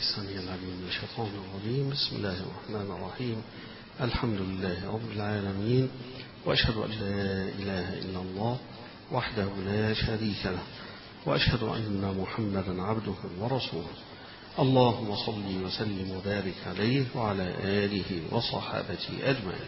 السميع العليم من الشيطان الرجيم بسم الله الرحمن الرحيم الحمد لله رب العالمين وأشهد أن لا إله إلا الله وحده لا شريك له وأشهد أن محمدا عبده ورسوله اللهم صل وسلم وبارك عليه وعلى آله وصحابته أجمعين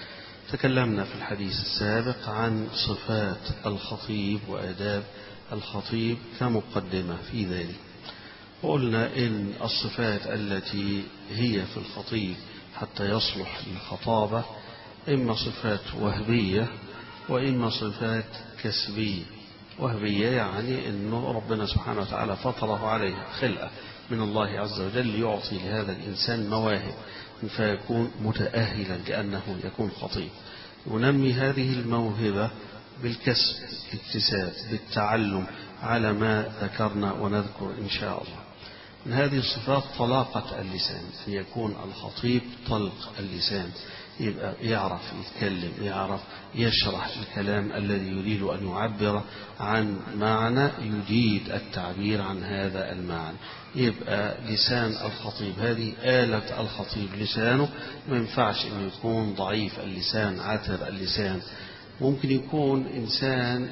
تكلمنا في الحديث السابق عن صفات الخطيب وآداب الخطيب كمقدمة في ذلك وقلنا إن الصفات التي هي في الخطيب حتى يصلح للخطابة إما صفات وهبية وإما صفات كسبية وهبية يعني أنه ربنا سبحانه وتعالى فطره عليها خلقة من الله عز وجل يعطي لهذا الإنسان مواهب فيكون متأهلا لأنه يكون خطيب ينمي هذه الموهبة بالكسب الاكتساب بالتعلم على ما ذكرنا ونذكر إن شاء الله من هذه الصفات طلاقة اللسان أن يكون الخطيب طلق اللسان يبقى يعرف يتكلم يعرف يشرح الكلام الذي يريد أن يعبر عن معنى يجيد التعبير عن هذا المعنى يبقى لسان الخطيب هذه آلة الخطيب لسانه ما ينفعش أن يكون ضعيف اللسان عاتر اللسان ممكن يكون إنسان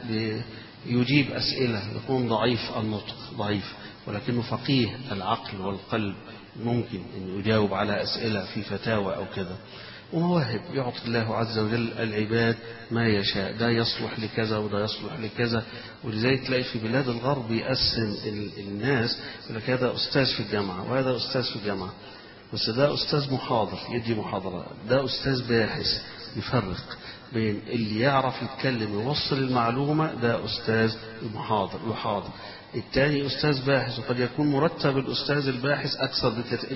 يجيب أسئلة يكون ضعيف النطق ضعيف ولكنه فقيه العقل والقلب ممكن أن يجاوب على أسئلة في فتاوى أو كذا ومواهب يعطي الله عز وجل العباد ما يشاء ده يصلح لكذا وده يصلح لكذا ولذلك تلاقي في بلاد الغرب يقسم الناس يقول لك هذا أستاذ في الجامعة وهذا أستاذ في الجامعة بس ده أستاذ محاضر يدي محاضرة ده أستاذ باحث يفرق بين اللي يعرف يتكلم يوصل المعلومة ده أستاذ محاضر يحاضر الثاني أستاذ باحث وقد يكون مرتب الأستاذ الباحث أكثر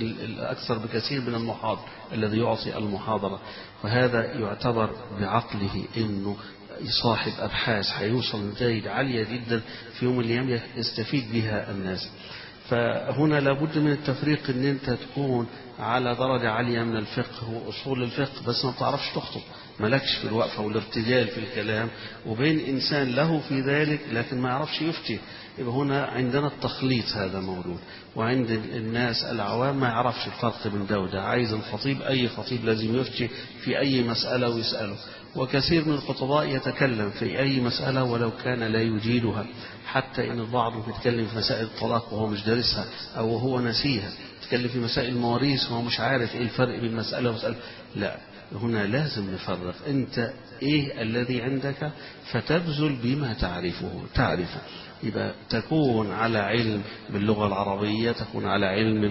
أكثر بكثير من المحاضر الذي يعطي المحاضرة وهذا يعتبر بعقله أنه صاحب أبحاث هيوصل نتائج عالية جدا في يوم من الأيام يستفيد بها الناس فهنا لابد من التفريق ان انت تكون على درجة عالية من الفقه وأصول الفقه بس ما بتعرفش تخطب مالكش في الوقفة والارتجال في الكلام وبين إنسان له في ذلك لكن ما يعرفش يفتي يبقى هنا عندنا التخليط هذا موجود وعند الناس العوام ما يعرفش الفرق بين ده وده عايز الخطيب أي خطيب لازم يفتي في أي مسألة ويسأله وكثير من الخطباء يتكلم في أي مسألة ولو كان لا يجيدها حتى إن البعض بيتكلم في مسائل الطلاق وهو مش دارسها أو وهو نسيها يتكلم في مسائل المواريث وهو مش عارف إيه الفرق بين مسألة ومسألة لا هنا لازم نفرق أنت إيه الذي عندك فتبذل بما تعرفه تعرفه يبقى تكون على علم باللغة العربية تكون على علم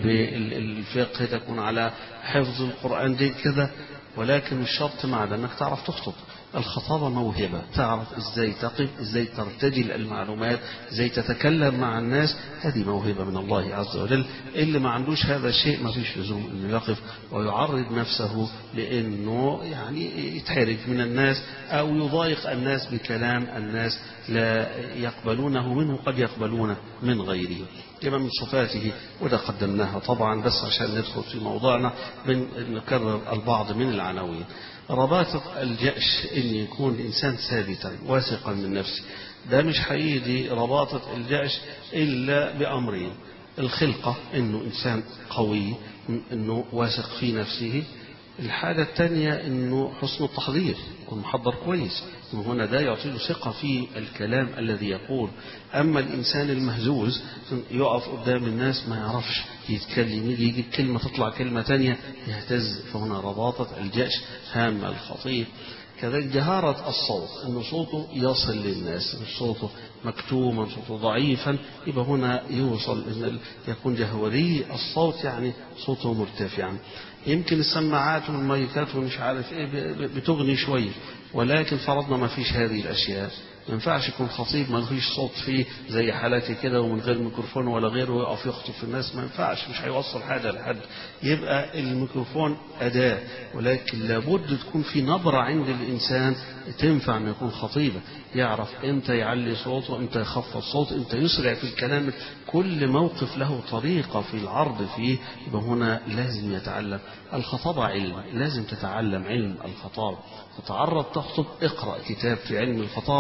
بالفقه تكون على حفظ القرآن دي كذا ولكن الشرط مع ده انك تعرف تخطب الخطابة موهبة تعرف ازاي تقف ازاي ترتجل المعلومات ازاي تتكلم مع الناس هذه موهبة من الله عز وجل اللي ما عندوش هذا الشيء ما فيش لزوم انه يقف ويعرض نفسه لانه يعني يتحرج من الناس او يضايق الناس بكلام الناس لا يقبلونه منه قد يقبلونه من غيره يبقى من صفاته وده قدمناها طبعا بس عشان ندخل في موضوعنا من نكرر البعض من العناوين رباطة الجأش إن يكون الإنسان ثابتا واثقا من نفسه ده مش هيجي رباطة الجأش إلا بأمرين الخلقة إنه إنسان قوي إنه واثق في نفسه الحاجة الثانية إنه حسن التحضير يكون محضر كويس هنا ده يعطي له ثقة في الكلام الذي يقول أما الإنسان المهزوز يقف قدام الناس ما يعرفش يتكلم يجي يجيب كلمة تطلع كلمة تانية يهتز فهنا رباطة الجأش هام الخطيب كذلك جهارة الصوت أن صوته يصل للناس مش صوته مكتوما صوته ضعيفا يبقى هنا يوصل إن يكون جهوري الصوت يعني صوته مرتفعا يمكن السماعات والمايكات ومش عارف ايه بتغني شويه ولكن فرضنا ما فيش هذه الاشياء ما ينفعش يكون خطيب ما فيش صوت فيه زي حالاتي كده ومن غير ميكروفون ولا غيره ويقف يخطب في الناس ما ينفعش مش هيوصل حاجه لحد يبقى الميكروفون اداه ولكن لابد تكون في نبره عند الانسان تنفع انه يكون خطيبا يعرف امتى يعلي صوته امتى يخفض صوته امتى يسرع في الكلام كل موقف له طريقه في العرض فيه يبقى هنا لازم يتعلم الخطابه علم لازم تتعلم علم الخطابه تتعرض تخطب اقرا كتاب في علم الخطابه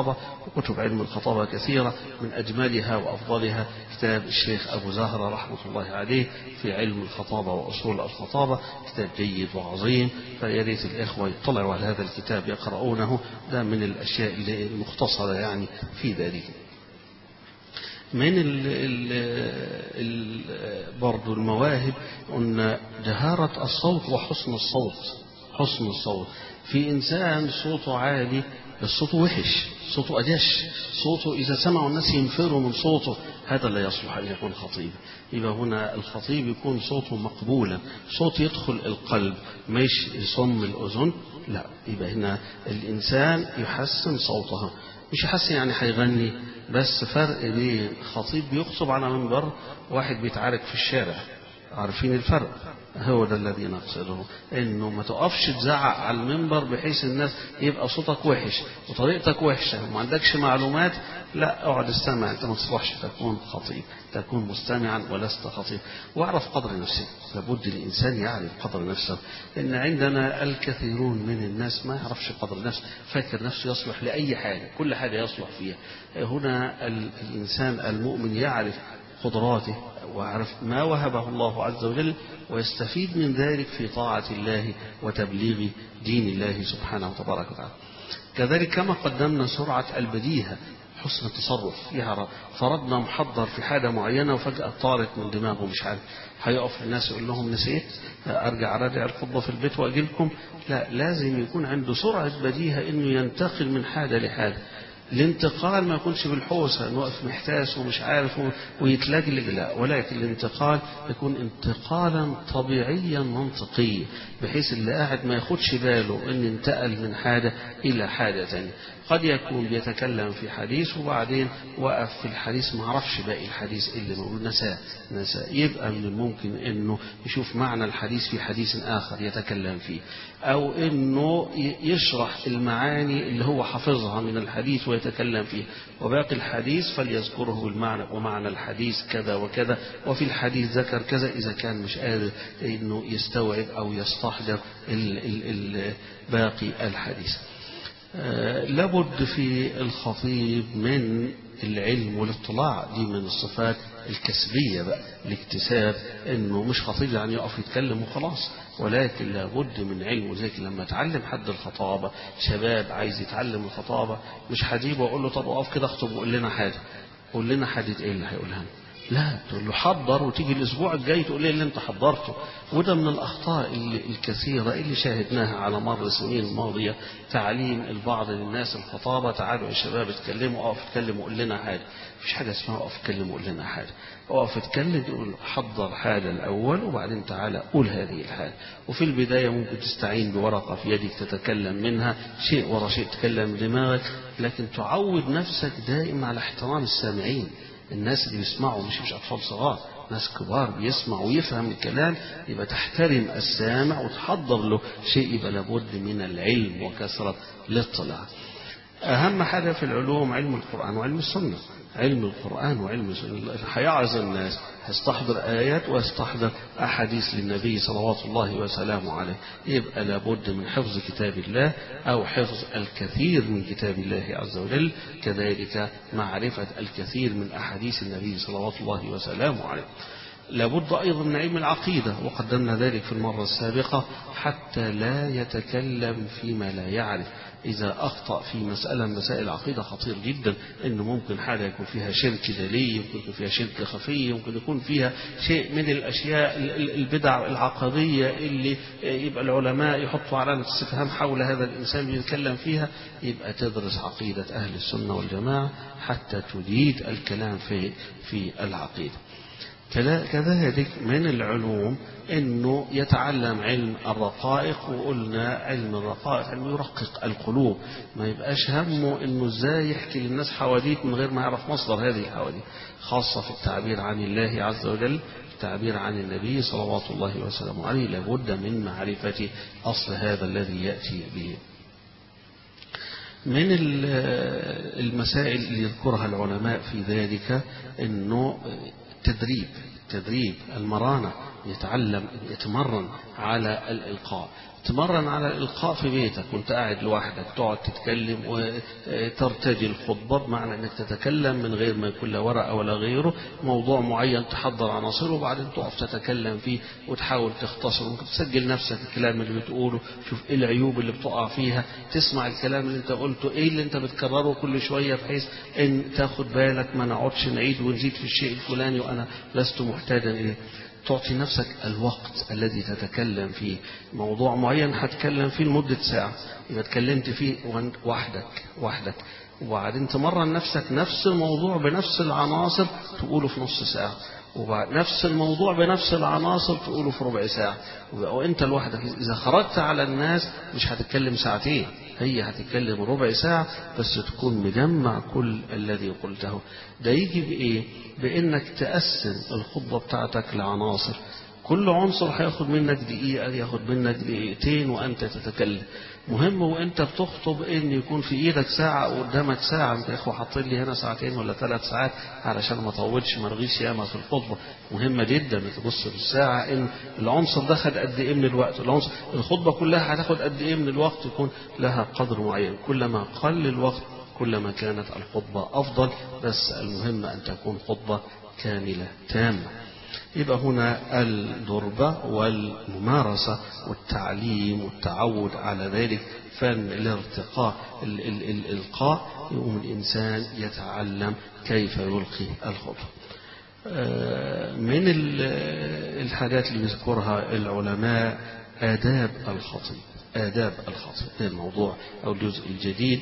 وكتب علم الخطابة كثيرة من أجملها وأفضلها كتاب الشيخ أبو زهرة رحمة الله عليه في علم الخطابة وأصول الخطابة كتاب جيد وعظيم فيا ريت الإخوة يطلعوا على هذا الكتاب يقرؤونه ده من الأشياء المختصرة يعني في ذلك من ال ال ال برضو المواهب أن جهارة الصوت وحسن الصوت حسن الصوت في إنسان صوته عالي بس صوته وحش صوته أدش صوته إذا سمعوا الناس ينفروا من صوته هذا لا يصلح أن يكون خطيب يبقى هنا الخطيب يكون صوته مقبولا صوت يدخل القلب مش يصم الأذن لا يبقى هنا الإنسان يحسن صوته مش يحسن يعني هيغني بس فرق بين خطيب بيخطب على منبر واحد بيتعارك في الشارع عارفين الفرق هو ده الذي نقصده انه ما تقفش تزعق على المنبر بحيث الناس يبقى صوتك وحش وطريقتك وحشه وما عندكش معلومات لا اقعد استمع انت ما تصلحش تكون خطيب تكون مستمعا ولست خطيب واعرف قدر نفسك لابد الانسان يعرف قدر نفسه ان عندنا الكثيرون من الناس ما يعرفش قدر نفسه فاكر نفسه يصلح لاي حاجه كل حاجه يصلح فيها هنا الانسان المؤمن يعرف قدراته ويعرف ما وهبه الله عز وجل ويستفيد من ذلك في طاعة الله وتبليغ دين الله سبحانه وتبارك وتعالى كذلك كما قدمنا سرعة البديهة حسن التصرف يعرف فرضنا محضر في حاجة معينة وفجأة طارت من دماغه مش عارف هيقف الناس يقول لهم نسيت ارجع راجع الخطبة في البيت واجي لكم لا لازم يكون عنده سرعة بديهة انه ينتقل من حاجة لحاجة الانتقال ما يكونش بالحوسة نوقف محتاس ومش عارف ويتلجلج لا ولكن الانتقال يكون انتقالا طبيعيا منطقيا بحيث اللي قاعد ما ياخدش باله ان انتقل من حاجة الى حاجة ثانيه قد يكون بيتكلم في حديث وبعدين وقف في الحديث ما عرفش باقي الحديث اللي موجود نساه نساه يبقى من الممكن انه يشوف معنى الحديث في حديث اخر يتكلم فيه او انه يشرح المعاني اللي هو حافظها من الحديث ويتكلم فيه وباقي الحديث فليذكره بالمعنى ومعنى الحديث كذا وكذا وفي الحديث ذكر كذا اذا كان مش قادر انه يستوعب او يستحضر ال ال ال باقي الحديث لابد في الخطيب من العلم والاطلاع دي من الصفات الكسبية بقى الاكتساب انه مش خطيب يعني يقف يتكلم وخلاص ولكن لابد من علم وذلك لما تعلم حد الخطابة شباب عايز يتعلم الخطابة مش هجيبه واقول له طب اقف كده اخطب وقول لنا حاجة قول لنا حاجة ايه اللي هيقولها لنا لا تقول له حضر وتيجي الاسبوع الجاي تقول لي اللي انت حضرته وده من الاخطاء اللي الكثيره اللي شاهدناها على مر السنين الماضيه تعليم البعض للناس الخطابه تعالوا يا شباب اتكلموا اقف اتكلموا قول لنا حاجه مفيش حاجه اسمها اقف اتكلم وقول لنا حاجه اقف اتكلم تقول حضر حاجه الاول وبعدين تعالى قول هذه الحاجه وفي البدايه ممكن تستعين بورقه في يدك تتكلم منها شيء ورا شيء تكلم دماغك لكن تعود نفسك دائما على احترام السامعين الناس اللي بيسمعوا مش مش أطفال صغار ناس كبار بيسمع ويفهم الكلام يبقى تحترم السامع وتحضر له شيء يبقى لابد من العلم وكثرة الاطلاع أهم حاجة في العلوم علم القرآن وعلم السنة علم القرآن وعلم السنة هيعظ الناس هيستحضر آيات ويستحضر أحاديث للنبي صلوات الله وسلامه عليه يبقى لابد من حفظ كتاب الله أو حفظ الكثير من كتاب الله عز وجل كذلك معرفة الكثير من أحاديث النبي صلوات الله وسلامه عليه لابد أيضا من علم العقيدة وقدمنا ذلك في المرة السابقة حتى لا يتكلم فيما لا يعرف إذا أخطأ في مسألة من مسائل العقيدة خطير جدا إنه ممكن حاجة يكون فيها شرك دليل يمكن يكون فيها شرك خفي يمكن يكون فيها شيء من الأشياء البدع العقدية اللي يبقى العلماء يحطوا علامة استفهام حول هذا الإنسان بيتكلم فيها يبقى تدرس عقيدة أهل السنة والجماعة حتى تجيد الكلام في في العقيدة كذلك من العلوم انه يتعلم علم الرقائق وقلنا علم الرقائق علم يرقق القلوب ما يبقاش همه انه ازاي يحكي للناس حواديت من غير ما يعرف مصدر هذه الحواديت خاصة في التعبير عن الله عز وجل التعبير عن النبي صلوات الله وسلامه عليه لابد من معرفة أصل هذا الذي يأتي به من المسائل اللي يذكرها العلماء في ذلك انه تدريب تدريب المرانة يتعلم يتمرن على الإلقاء تمرن على الإلقاء في بيتك وانت قاعد لوحدك تقعد تتكلم وترتجي الخطبة بمعنى انك تتكلم من غير ما يكون لا ورقة ولا غيره موضوع معين تحضر عناصره وبعدين تقف تتكلم فيه وتحاول تختصر ممكن تسجل نفسك الكلام اللي بتقوله شوف ايه العيوب اللي بتقع فيها تسمع الكلام اللي انت قلته ايه اللي انت بتكرره كل شوية بحيث ان تاخد بالك ما نقعدش نعيد ونزيد في الشيء الفلاني وانا لست محتاجا اليه تعطي نفسك الوقت الذي تتكلم فيه موضوع معين هتكلم فيه لمدة ساعة يبقى اتكلمت فيه وحدك وحدك وبعدين تمرن نفسك نفس الموضوع بنفس العناصر تقوله في نص ساعة وبعد نفس الموضوع بنفس العناصر تقوله في ربع ساعة وانت لوحدك اذا خرجت على الناس مش هتتكلم ساعتين هي هتتكلم ربع ساعة بس تكون مجمع كل الذي قلته ده يجي بإيه بإنك تقسم الخطبة بتاعتك لعناصر كل عنصر هياخد منك دقيقة ياخد منك دقيقتين وأنت تتكلم مهم وانت بتخطب ان يكون في ايدك ساعة وقدامك ساعة انت يا اخوة حاطين لي هنا ساعتين ولا ثلاث ساعات علشان ما اطولش ما ارغيش ياما في الخطبة مهمة جدا تبص في الساعة ان العنصر ده خد قد ايه من الوقت العنصر الخطبة كلها هتاخد قد ايه من الوقت يكون لها قدر معين كلما قل الوقت كلما كانت الخطبة افضل بس المهم ان تكون خطبة كاملة تامة يبقى هنا الضربة والممارسة والتعليم والتعود على ذلك فن الارتقاء الإلقاء يقوم الإنسان يتعلم كيف يلقي الخطبة من الحاجات اللي يذكرها العلماء آداب الخطيب آداب الخطيب الموضوع أو الجزء الجديد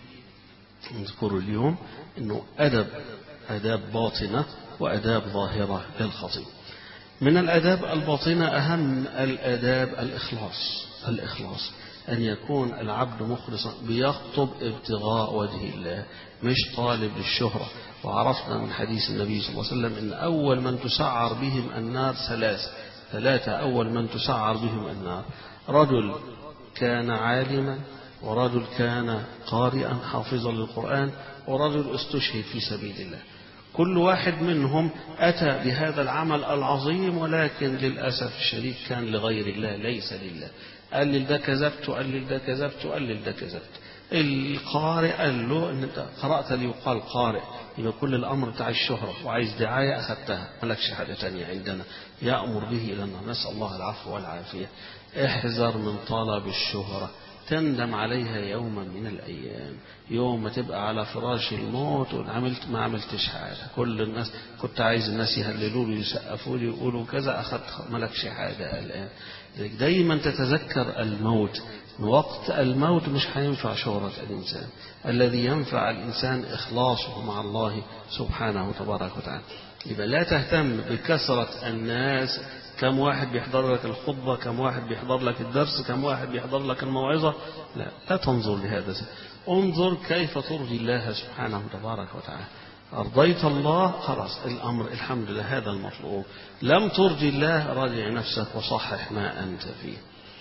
نذكره اليوم أنه أدب آداب باطنة وأداب ظاهرة للخطيب من الآداب الباطنة أهم الآداب الإخلاص الإخلاص أن يكون العبد مخلصا بيخطب ابتغاء وجه الله مش طالب للشهرة وعرفنا من حديث النبي صلى الله عليه وسلم أن أول من تسعر بهم النار ثلاث ثلاثة أول من تسعر بهم النار رجل كان عالما ورجل كان قارئا حافظا للقرآن ورجل استشهد في سبيل الله كل واحد منهم أتى بهذا العمل العظيم ولكن للأسف الشديد كان لغير الله ليس لله قال لي ده كذبت وقال لي ده كذبت وقال لي ده كذبت القارئ قال له ان انت قرأت ليقال قارئ يبقى كل الامر بتاع الشهرة وعايز دعاية اخذتها مالكش حاجة تانية عندنا يأمر به الى النار نسأل الله العفو والعافية احذر من طلب الشهرة تندم عليها يوما من الأيام يوم ما تبقى على فراش الموت وعملت ما عملتش حاجة كل الناس كنت عايز الناس يهللوا لي يسقفوا لي يقولوا كذا أخذت ملكش حاجة الآن دايما تتذكر الموت وقت الموت مش هينفع شهرة الإنسان الذي ينفع الإنسان إخلاصه مع الله سبحانه تبارك وتعالى يبقى لا تهتم بكثرة الناس كم واحد بيحضر لك الخطبة كم واحد بيحضر لك الدرس كم واحد بيحضر لك الموعظة لا لا تنظر لهذا انظر كيف ترضي الله سبحانه تبارك وتعالى أرضيت الله خلاص الأمر الحمد لله هذا المطلوب لم ترضي الله راجع نفسك وصحح ما أنت فيه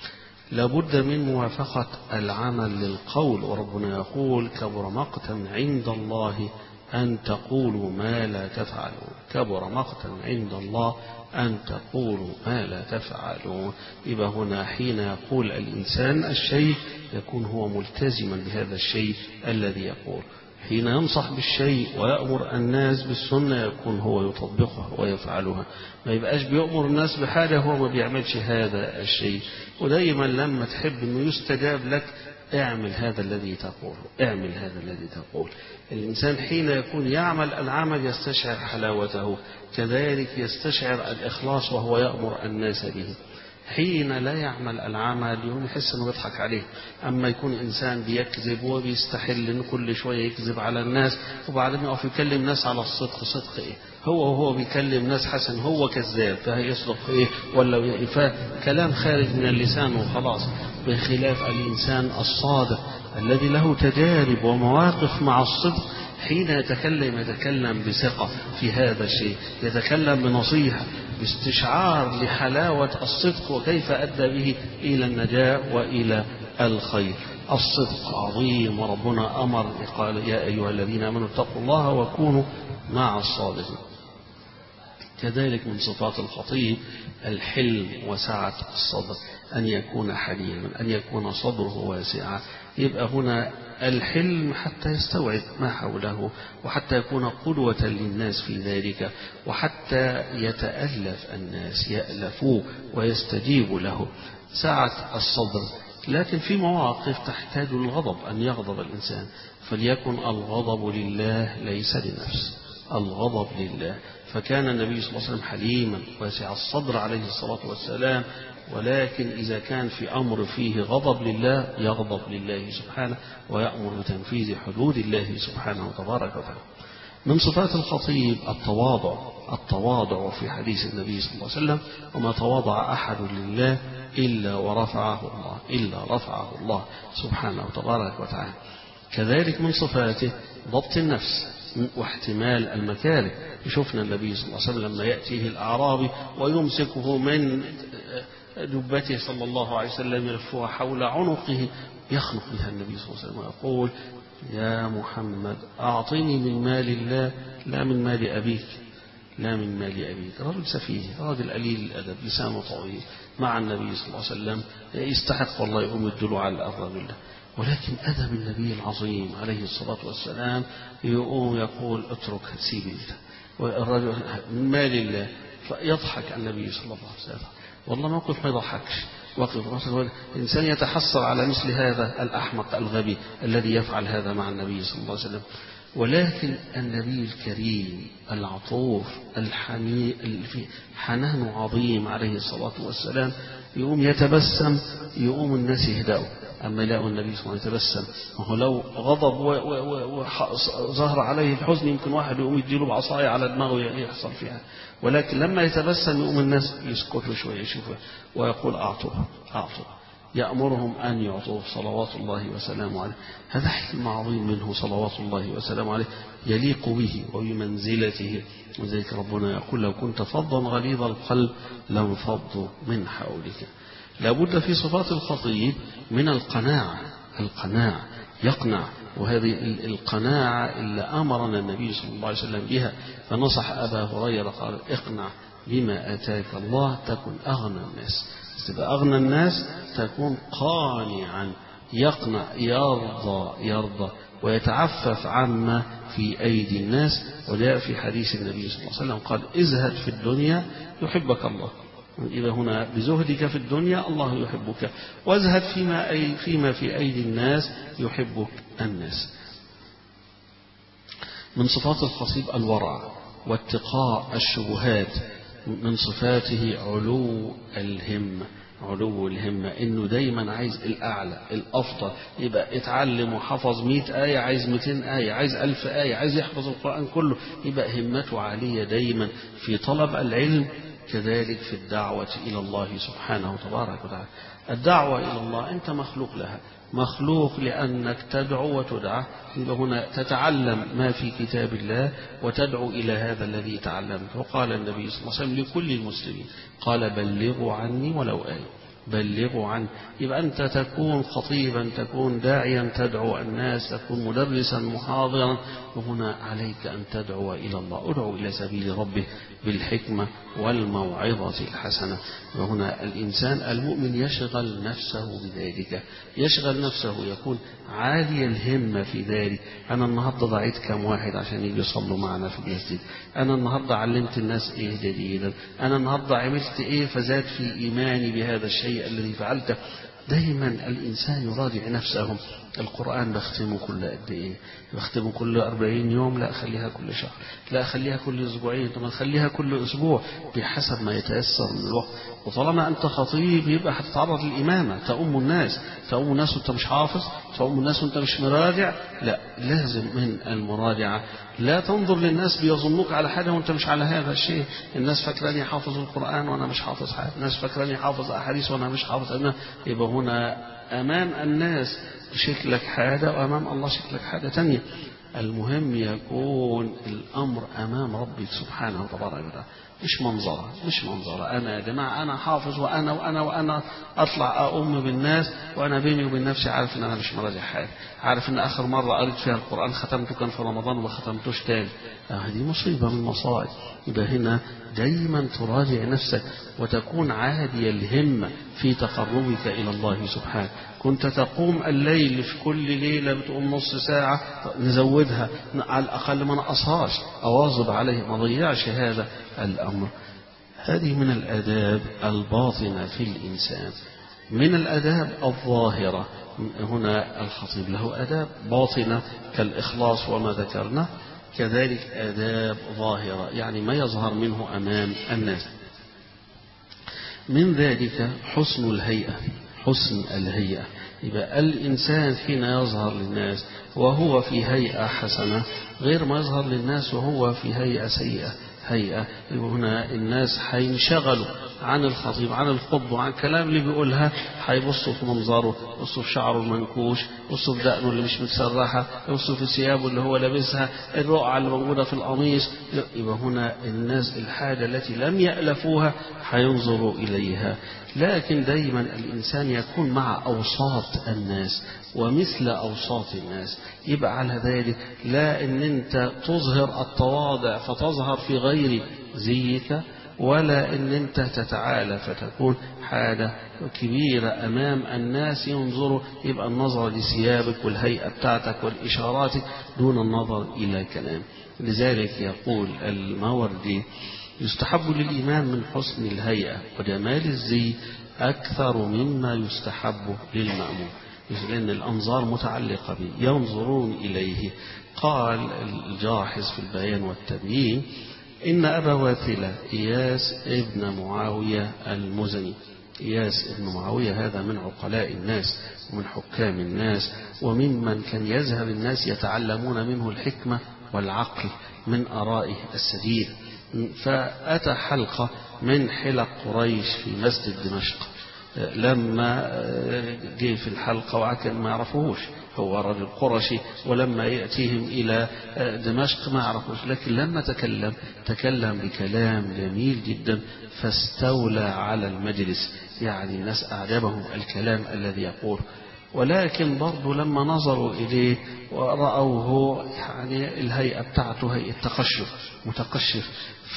لابد من موافقة العمل للقول وربنا يقول كبر مقتا عند الله أن تقولوا ما لا تفعلون كبر مقتا عند الله أن تقولوا ما لا تفعلون يبقى هنا حين يقول الإنسان الشيء يكون هو ملتزما بهذا الشيء الذي يقول حين ينصح بالشيء ويأمر الناس بالسنة يكون هو يطبقها ويفعلها ما يبقاش بيأمر الناس بحاجة هو ما بيعملش هذا الشيء ودايما لما تحب أنه يستجاب لك اعمل هذا الذي تقوله اعمل هذا الذي تقول الإنسان حين يكون يعمل العمل يستشعر حلاوته كذلك يستشعر الإخلاص وهو يأمر الناس به حين لا يعمل العمل يوم يحس انه بيضحك عليه اما يكون انسان بيكذب وبيستحل انه كل شويه يكذب على الناس وبعدين يقف يكلم ناس على الصدق صدق ايه هو وهو بيكلم ناس حسن هو كذاب فهيصدق ايه ولا فكلام خارج من اللسان وخلاص بخلاف الانسان الصادق الذي له تجارب ومواقف مع الصدق حين يتكلم يتكلم بثقة في هذا الشيء يتكلم بنصيحة باستشعار لحلاوة الصدق وكيف أدى به إلى النجاة وإلى الخير الصدق عظيم وربنا أمر قال يا أيها الذين آمنوا اتقوا الله وكونوا مع الصادقين كذلك من صفات الخطيب الحلم وسعة الصدر أن يكون حليما أن يكون صدره واسعا يبقى هنا الحلم حتى يستوعب ما حوله وحتى يكون قدوة للناس في ذلك وحتى يتألف الناس يألفوه ويستجيبوا له سعة الصدر لكن في مواقف تحتاج للغضب أن يغضب الإنسان فليكن الغضب لله ليس لنفس الغضب لله فكان النبي صلى الله عليه وسلم حليما واسع الصدر عليه الصلاة والسلام ولكن إذا كان في أمر فيه غضب لله يغضب لله سبحانه ويأمر بتنفيذ حدود الله سبحانه وتبارك وتعالى من صفات الخطيب التواضع التواضع في حديث النبي صلى الله عليه وسلم وما تواضع أحد لله إلا ورفعه الله إلا رفعه الله سبحانه وتبارك وتعالى كذلك من صفاته ضبط النفس واحتمال المكاره شفنا النبي صلى الله عليه وسلم لما يأتيه الأعرابي ويمسكه من جبته صلى الله عليه وسلم يلفها حول عنقه يخنق بها النبي صلى الله عليه وسلم ويقول يا محمد أعطني من مال الله لا من مال أبيك لا من مال أبيك رجل سفيه رجل قليل الأدب لسانه طويل مع النبي صلى الله عليه وسلم يستحق والله يقوم يدلوا على الرجل ده ولكن أدب النبي العظيم عليه الصلاة والسلام يقوم يقول اترك سيب والرجل من مال الله فيضحك النبي صلى الله عليه وسلم والله موقف ما يضحكش وقف الإنسان يتحسر على مثل هذا الأحمق الغبي الذي يفعل هذا مع النبي صلى الله عليه وسلم ولكن النبي الكريم العطوف الحنين في حنان عظيم عليه الصلاة والسلام يقوم يتبسم يقوم الناس يهدأوا أما يلاقوا النبي صلى الله عليه وسلم يتبسم وهو لو غضب وظهر عليه الحزن يمكن واحد يقوم يديله بعصاية على دماغه يحصل فيها ولكن لما يتبسم يقوم الناس يسكتوا شوية يشوفوا ويقول أعطوه أعطوه يأمرهم أن يعطوه صلوات الله وسلامه عليه هذا حلم عظيم منه صلوات الله وسلامه عليه يليق به وبمنزلته وذلك ربنا يقول لو كنت فظا غليظ القلب لانفضوا من حولك لابد في صفات الخطيب من القناعة القناعة يقنع وهذه القناعة اللي أمرنا النبي صلى الله عليه وسلم بها فنصح أبا هريرة قال اقنع بما آتاك الله تكن أغنى الناس تبقى أغنى الناس تكون قانعا يقنع يرضى يرضى ويتعفف عما في أيدي الناس وجاء في حديث النبي صلى الله عليه وسلم قال ازهد في الدنيا يحبك الله إذا هنا بزهدك في الدنيا الله يحبك وازهد فيما, أي فيما في أيدي الناس يحبك الناس من صفات الخصيب الورع واتقاء الشبهات من صفاته علو الهمة علو الهمة انه دايما عايز الاعلى الافضل يبقى اتعلم وحفظ مئة آية عايز 200 آية عايز ألف آية عايز يحفظ القرآن كله يبقى همته عالية دايما في طلب العلم كذلك في الدعوة إلى الله سبحانه وتبارك وتعالى الدعوة إلى الله أنت مخلوق لها مخلوق لأنك تدعو وتدعى هنا تتعلم ما في كتاب الله وتدعو إلى هذا الذي تعلمته وقال النبي صلى الله عليه وسلم لكل المسلمين قال بلغوا عني ولو آية بلغوا عنه يبقى أنت تكون خطيبا تكون داعيا تدعو الناس تكون مدرسا محاضرا وهنا عليك أن تدعو إلى الله ادعو إلى سبيل ربه بالحكمة والموعظة الحسنة وهنا الإنسان المؤمن يشغل نفسه بذلك يشغل نفسه يكون عالي الهمة في ذلك أنا النهاردة ضعيت كم واحد عشان يجي يصلوا معنا في المسجد أنا النهاردة علمت الناس إيه جديدا أنا النهاردة عملت إيه فزاد في إيماني بهذا الشيء الذي فعلته دايما الإنسان يراجع نفسه القرآن بختمه كل قد إيه بختمه كل أربعين يوم لا أخليها كل شهر لا أخليها كل أسبوعين طب أخليها كل أسبوع بحسب ما يتيسر من الوقت وطالما أنت خطيب يبقى هتتعرض للإمامة تؤم الناس تؤم الناس وأنت مش حافظ تؤم الناس وأنت مش مراجع لا لازم من المراجعة لا تنظر للناس بيظنوك على حاجة وأنت مش على هذا الشيء الناس فاكراني حافظ القرآن وأنا مش حافظ حاجة الناس فاكراني حافظ أحاديث وأنا مش حافظ أنا يبقى هنا أمام الناس شكلك حاجة وأمام الله شكلك حاجة تانية المهم يكون الأمر أمام ربك سبحانه وتبارك وتعالى مش منظرة مش منظرة أنا يا جماعة أنا حافظ وأنا وأنا وأنا أطلع أؤم بالناس وأنا بيني وبين نفسي عارف إن أنا مش مراجع حاجة عارف إن آخر مرة قريت فيها القرآن ختمته كان في رمضان وما ختمتوش تاني هذه مصيبة من المصائب يبقى هنا دايما تراجع نفسك وتكون عادي الهمة في تقربك إلى الله سبحانه كنت تقوم الليل في كل ليلة بتقوم نص ساعة نزودها على الأقل ما نقصهاش أواظب عليه ما ضيعش هذا الأمر هذه من الآداب الباطنة في الإنسان من الآداب الظاهرة هنا الخطيب له آداب باطنة كالإخلاص وما ذكرنا كذلك آداب ظاهرة يعني ما يظهر منه أمام الناس من ذلك حسن الهيئة حسن الهيئة يبقى الإنسان حين يظهر للناس وهو في هيئة حسنة غير ما يظهر للناس وهو في هيئة سيئة هيئة هنا الناس هينشغلوا عن الخطيب عن الخطب وعن الكلام اللي بيقولها هيبصوا في منظره يبصوا في شعره المنكوش يبصوا في دقنه اللي مش متسرحة يبصوا في ثيابه اللي هو لابسها الرقعة اللي موجودة في القميص يبقى هنا الناس الحاجة التي لم يألفوها هينظروا إليها لكن دايما الإنسان يكون مع أوساط الناس ومثل أوساط الناس يبقى على ذلك لا أن أنت تظهر التواضع فتظهر في غير زيك ولا أن أنت تتعالى فتكون حاجة كبيرة أمام الناس ينظروا يبقى النظر لثيابك والهيئة بتاعتك والإشاراتك دون النظر إلى كلام لذلك يقول الماوردي يستحب للإيمان من حسن الهيئة وجمال الزي أكثر مما يستحب للمأمون لأن الأنظار متعلقة به ينظرون إليه قال الجاحظ في البيان والتبيين إن أبا واثلة إياس ابن معاوية المزني إياس ابن معاوية هذا من عقلاء الناس ومن حكام الناس وممن كان يذهب الناس يتعلمون منه الحكمة والعقل من آرائه السديد فأتى حلقة من حلق قريش في مسجد دمشق لما جه في الحلقة وعكن ما يعرفوش هو رجل قرشي ولما يأتيهم إلى دمشق ما يعرفوش لكن لما تكلم تكلم بكلام جميل جدا فاستولى على المجلس يعني ناس أعجبهم الكلام الذي يقول ولكن برضه لما نظروا إليه ورأوه يعني الهيئة بتاعته هيئة تقشف متقشف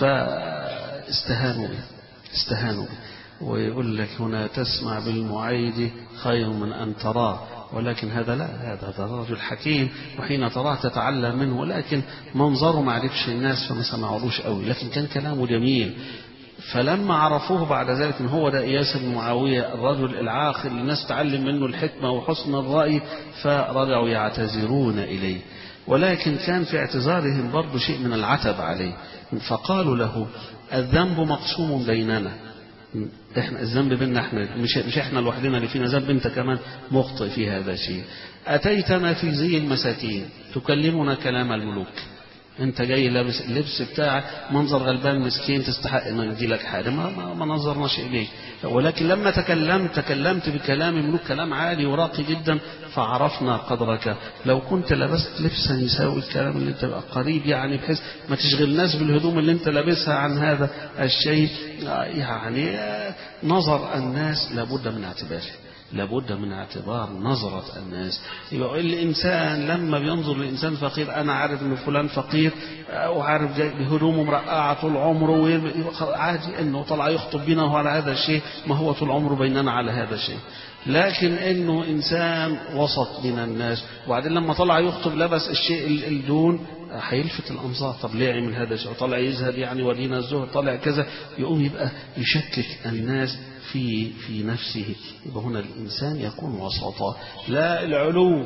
فاستهانوا به استهانوا به ويقول لك هنا تسمع بالمعيد خير من أن تراه ولكن هذا لا هذا هذا رجل حكيم وحين تراه تتعلم منه ولكن منظره ما عرفش الناس فما سمعولوش قوي لكن كان كلامه جميل فلما عرفوه بعد ذلك ان هو ده اياس بن معاويه الرجل العاقل الناس تعلم منه الحكمه وحسن الراي فرجعوا يعتذرون اليه ولكن كان في اعتذارهم برضه شيء من العتب عليه فقالوا له الذنب مقسوم بيننا احنا الذنب بيننا احنا مش مش احنا لوحدنا اللي فينا ذنب انت كمان مخطئ في هذا الشيء اتيتنا في زي المساكين تكلمنا كلام الملوك انت جاي لابس اللبس بتاعك منظر غلبان مسكين تستحق ان يجي لك حاجه ما, ما, ما نظرناش اليك ولكن لما تكلمت تكلمت بكلام ملوك كلام عالي وراقي جدا فعرفنا قدرك لو كنت لبست لبسا يساوي الكلام اللي انت بقى قريب يعني بحيث ما تشغلناش بالهدوم اللي انت لابسها عن هذا الشيء يعني نظر الناس لابد من اعتباره لابد من اعتبار نظرة الناس يبقى الإنسان لما بينظر لإنسان فقير أنا عارف إن فلان فقير وعارف جاي بهدومه مرقعة طول عمره عادي إنه طلع يخطب بينا وهو على هذا الشيء ما هو طول عمره بيننا على هذا الشيء لكن انه انسان وسط من الناس وبعدين لما طلع يخطب لبس الشيء الدون هيلفت الانظار طب ليه عمل هذا الشيء طلع يزهد يعني ولينا الزهد طلع كذا يقوم يبقى يشكك الناس في في نفسه يبقى هنا الانسان يكون وسطا لا العلو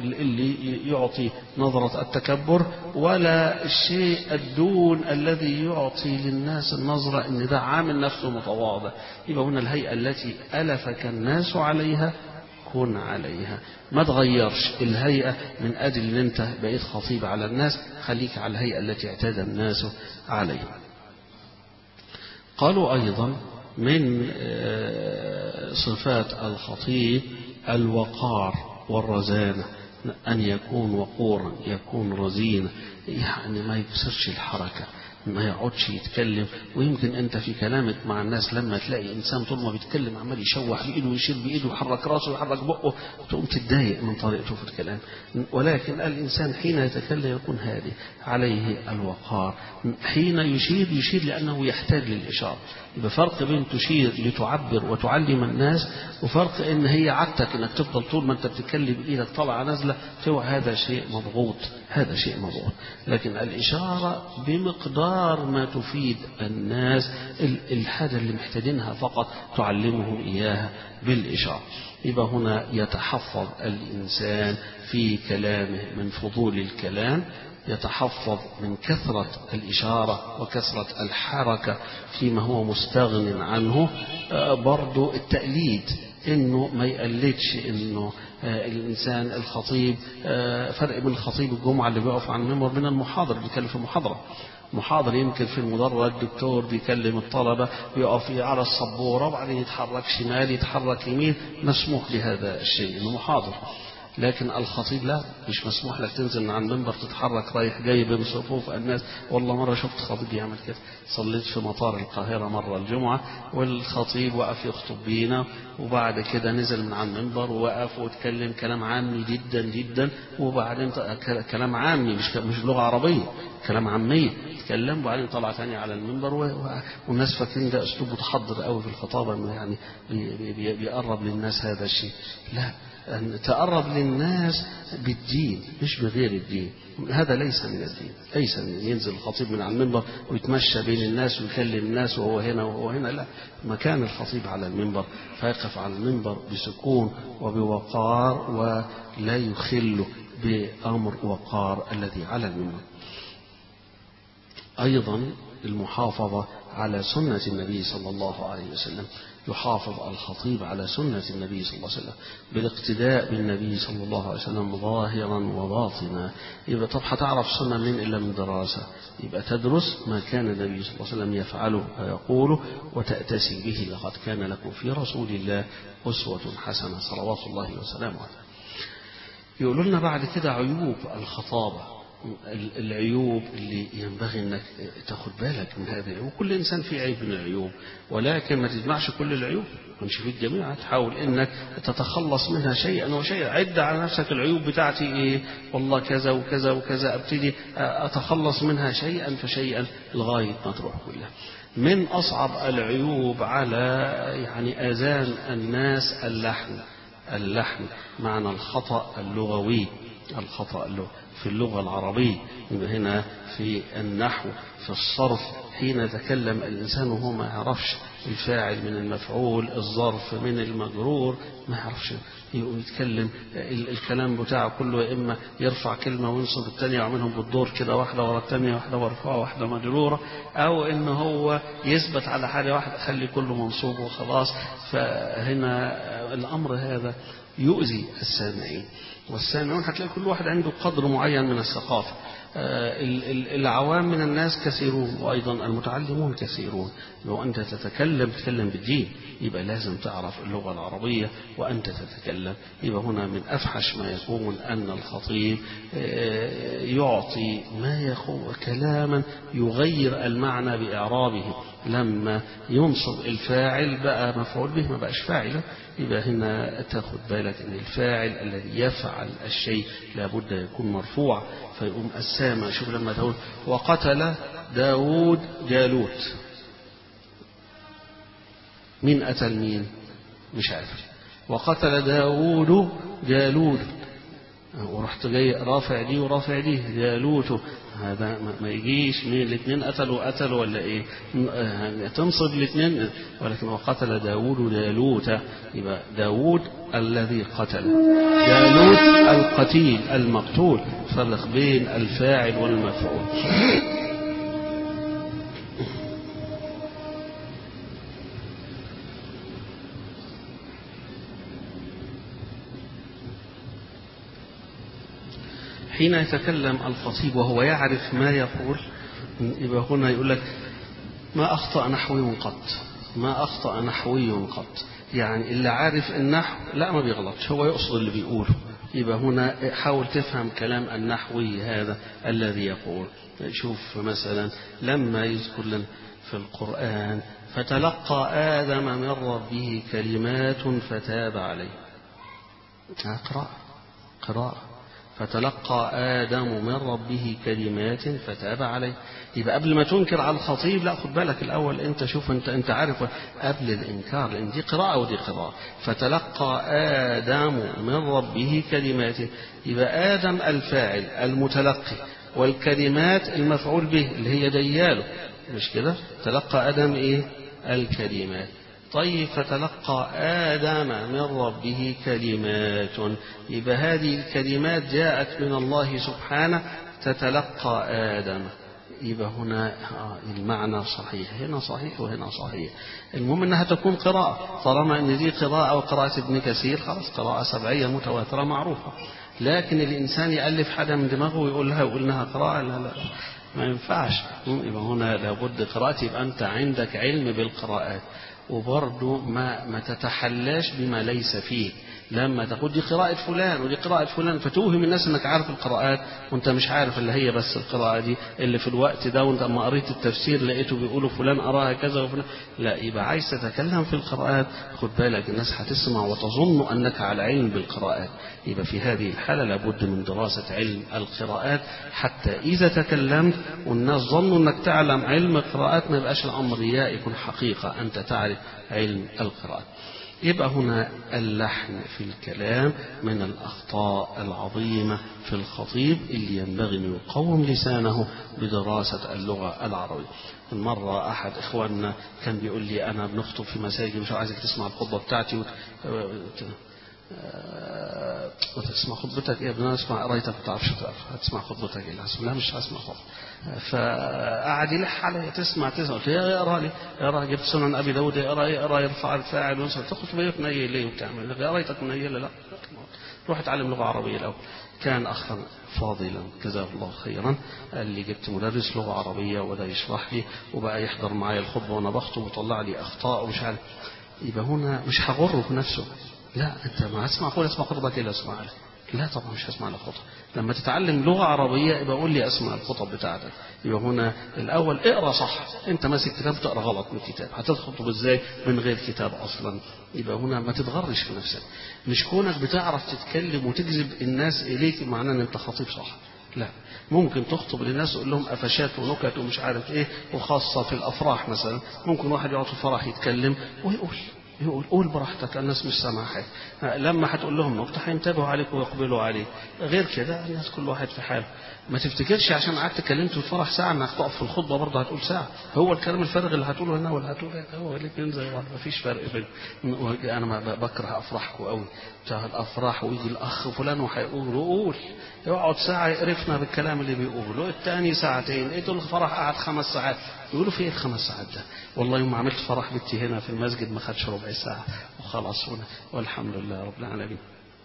اللي يعطي نظرة التكبر ولا الشيء الدون الذي يعطي للناس النظرة ان ده عامل نفسه متواضع يبقى هنا الهيئة التي ألفك الناس عليها كن عليها ما تغيرش الهيئة من أجل أن أنت بقيت خطيب على الناس خليك على الهيئة التي اعتاد الناس عليها قالوا أيضا من صفات الخطيب الوقار والرزانة أن يكون وقورا يكون رزينا يعني ما يكسرش الحركة ما يقعدش يتكلم ويمكن انت في كلامك مع الناس لما تلاقي انسان طول ما بيتكلم عمال يشوح بايده ويشير بايده ويحرك راسه ويحرك بقه تقوم تتضايق من طريقته في الكلام ولكن الانسان حين يتكلم يكون هادي عليه الوقار حين يشير يشير لانه يحتاج للاشاره يبقى فرق بين تشير لتعبر وتعلم الناس وفرق ان هي عادتك انك تفضل طول ما انت بتتكلم بايدك طالعه نازله هو هذا شيء مضغوط هذا شيء مضغوط لكن الاشاره بمقدار ما تفيد الناس الحاجه اللي محتاجينها فقط تعلمهم اياها بالاشاره يبقى هنا يتحفظ الانسان في كلامه من فضول الكلام يتحفظ من كثرة الإشارة وكثرة الحركة فيما هو مستغن عنه برضو التقليد انه ما يقلدش انه الانسان الخطيب فرق بين الخطيب الجمعه اللي بيقف عن المنبر من المحاضر اللي بيتكلم في المحاضره محاضر يمكن في المدرج دكتور بيكلم الطلبة يقف على السبورة وبعدين يتحرك شمال يتحرك يمين مسموح بهذا الشيء انه محاضر لكن الخطيب لا مش مسموح لك تنزل من على المنبر تتحرك رايح جاي بين صفوف الناس والله مرة شفت خطيب يعمل كده صليت في مطار القاهرة مرة الجمعة والخطيب وقف يخطب بينا وبعد كده نزل من على المنبر ووقف واتكلم كلام عامي جدا جدا وبعدين كلام عامي مش مش لغة عربية كلام عامية اتكلم وبعدين طلع تاني على المنبر والناس فاكرين ده اسلوب متحضر قوي في الخطابة انه يعني بيقرب للناس هذا الشيء لا أن تقرب للناس بالدين مش بغير الدين هذا ليس من الدين ليس من ينزل الخطيب من على المنبر ويتمشى بين الناس ويكلم الناس وهو هنا وهو هنا لا مكان الخطيب على المنبر فيقف على المنبر بسكون وبوقار ولا يخل بأمر وقار الذي على المنبر أيضا المحافظة على سنة النبي صلى الله عليه وسلم يحافظ الخطيب على سنة النبي صلى الله عليه وسلم بالاقتداء بالنبي صلى الله عليه وسلم ظاهرا وباطنا يبقى طب هتعرف سنة من إلا من دراسة يبقى تدرس ما كان النبي صلى الله عليه وسلم يفعله ويقوله وتأتسي به لقد كان لكم في رسول الله أسوة حسنة صلوات الله وسلامه عليه يقولوا لنا بعد كده عيوب الخطابة العيوب اللي ينبغي انك تاخد بالك من هذه وكل انسان فيه عيب من العيوب ولكن ما تجمعش كل العيوب ما في الجميع تحاول انك تتخلص منها شيئا وشيئا عد على نفسك العيوب بتاعتي ايه والله كذا وكذا وكذا ابتدي اتخلص منها شيئا فشيئا لغايه ما تروح كلها من اصعب العيوب على يعني اذان الناس اللحن اللحن معنى الخطا اللغوي الخطا اللغوي في اللغة العربية هنا في النحو في الصرف حين يتكلم الإنسان وهو ما يعرفش الفاعل من المفعول الظرف من المجرور ما يعرفش يتكلم الكلام بتاعه كله يا إما يرفع كلمة وينصب الثانية ويعملهم بالدور كده واحدة ورا الثانية واحدة مرفوعة واحدة مجرورة أو إن هو يثبت على حاجة واحدة خلي كله منصوب وخلاص فهنا الأمر هذا يؤذي السامعين والسامعون هتلاقي كل واحد عنده قدر معين من الثقافة العوام من الناس كثيرون وأيضا المتعلمون كثيرون لو أنت تتكلم تتكلم بالدين يبقى لازم تعرف اللغة العربية وأنت تتكلم يبقى هنا من أفحش ما يكون أن الخطيب يعطي ما يخو كلاما يغير المعنى بإعرابه لما ينصب الفاعل بقى مفعول به ما بقاش فاعلا يبقى هنا تاخد بالك ان الفاعل الذي يفعل الشيء لابد يكون مرفوع فيقوم السامع شوف لما تقول وقتل داود جالوت مين قتل مين مش عارف وقتل داود جالوت ورحت جاي رافع دي ورافع دي جالوت هذا ما يجيش مين الاثنين قتلوا قتلوا ولا ايه تنصب الاثنين ولكن وقتل داود جالوت يبقى داود الذي قتل جالوت القتيل المقتول فرق بين الفاعل والمفعول حين يتكلم الخطيب وهو يعرف ما يقول يبقى هنا يقول لك ما أخطأ نحوي قط ما أخطأ نحوي قط يعني اللي عارف النحو لا ما بيغلطش هو يقصد اللي بيقوله يبقى هنا حاول تفهم كلام النحوي هذا الذي يقول شوف مثلا لما يذكر لنا في القرآن فتلقى آدم من ربه كلمات فتاب عليه قراءة قراءة فتلقى آدم من ربه كلمات فتاب عليه يبقى قبل ما تنكر على الخطيب لا خد بالك الأول أنت شوف أنت أنت عارف قبل الإنكار لأن دي قراءة ودي قراءة فتلقى آدم من ربه كلمات يبقى آدم الفاعل المتلقي والكلمات المفعول به اللي هي دياله مش كده تلقى آدم إيه الكلمات طيب فتلقى آدم من ربه كلمات يبقى هذه الكلمات جاءت من الله سبحانه تتلقى آدم يبقى هنا المعنى صحيح هنا صحيح وهنا صحيح المهم انها تكون قراءة طالما ان دي قراءة وقراءة ابن كثير خلاص قراءة سبعية متواترة معروفة لكن الانسان يألف حاجة من دماغه ويقول لها يقول انها قراءة لا لا ما ينفعش يبقى هنا لابد قراءة يبقى انت عندك علم بالقراءات وبرضه ما ما تتحلاش بما ليس فيه لما تقول دي قراءة فلان ودي قراءة فلان فتوهم الناس انك عارف القراءات وانت مش عارف اللي هي بس القراءة دي اللي في الوقت ده وانت اما قريت التفسير لقيته بيقولوا فلان قراها كذا وفلان لا يبقى عايز تتكلم في القراءات خد بالك الناس هتسمع وتظن انك على علم بالقراءات يبقى في هذه الحالة لابد من دراسة علم القراءات حتى إذا تكلمت والناس ظنوا انك تعلم علم القراءات ما يبقاش الأمر رياء يكون حقيقة أنت تعرف علم القراءات يبقى هنا اللحن في الكلام من الأخطاء العظيمة في الخطيب اللي ينبغي أن يقوم لسانه بدراسة اللغة العربية مرة أحد إخواننا كان بيقول لي أنا بنخطب في مساجد مش عايزك تسمع الخطبة بتاعتي وت... وتسمع خطبتك ايه بدنا نسمع قرايتك ما تعرفش هتسمع خطبتك ايه لا مش هسمع خطبة فقعد يلح علي تسمع تسمع قلت له اقرا لي اقرا جبت سنن ابي داود اقرا اقرا يرفع الفاعل وينصب تاخذ بيك نيل ليه وبتعمل قرايتك منيله لا روح اتعلم لغه عربيه الاول كان اخا فاضلا جزاه الله خيرا قال لي جبت مدرس لغه عربيه وبدا يشرح لي وبقى يحضر معايا الخطبه وانا بخطب وطلع لي اخطاء ومش عارف يبقى هنا مش هغره بنفسه لا انت ما هتسمع قول اسمع خطبه كده اسمع لك لا طبعا مش هسمع لك خطب لما تتعلم لغة عربية يبقى قول لي اسمع الخطب بتاعتك يبقى هنا الأول اقرا صح أنت ماسك كتاب تقرا غلط من الكتاب هتخطب ازاي من غير كتاب أصلا يبقى هنا ما تتغرش في نفسك مش كونك بتعرف تتكلم وتجذب الناس إليك معناه أن أنت خطيب صح لا ممكن تخطب للناس تقول لهم قفشات ونكت ومش عارف ايه وخاصة في الأفراح مثلا ممكن واحد يقعد في فرح يتكلم ويقول يقول قول براحتك الناس مش سامعة حاجة لما هتقول لهم نقطة هينتبهوا عليك ويقبلوا عليك غير كده الناس كل واحد في حاله ما تفتكرش عشان قعدت اتكلمت في الفرح ساعة انك تقف في الخطبة برضه هتقول ساعة هو الكلام الفارغ اللي هتقوله هنا ولا هتقوله هنا هو الاثنين زي بعض ما فيش فرق بين انا ما بكره افراحكم قوي بتاع الافراح ويجي الاخ فلان وهيقول قول يقعد ساعة يقرفنا بالكلام اللي بيقوله الثاني ساعتين ايه دول الفرح قعد خمس ساعات يقولوا في ايه الخمس ساعات ده والله يوم عملت فرح بنتي هنا في المسجد ما خدش ربع ساعة وخلاص والحمد لله رب العالمين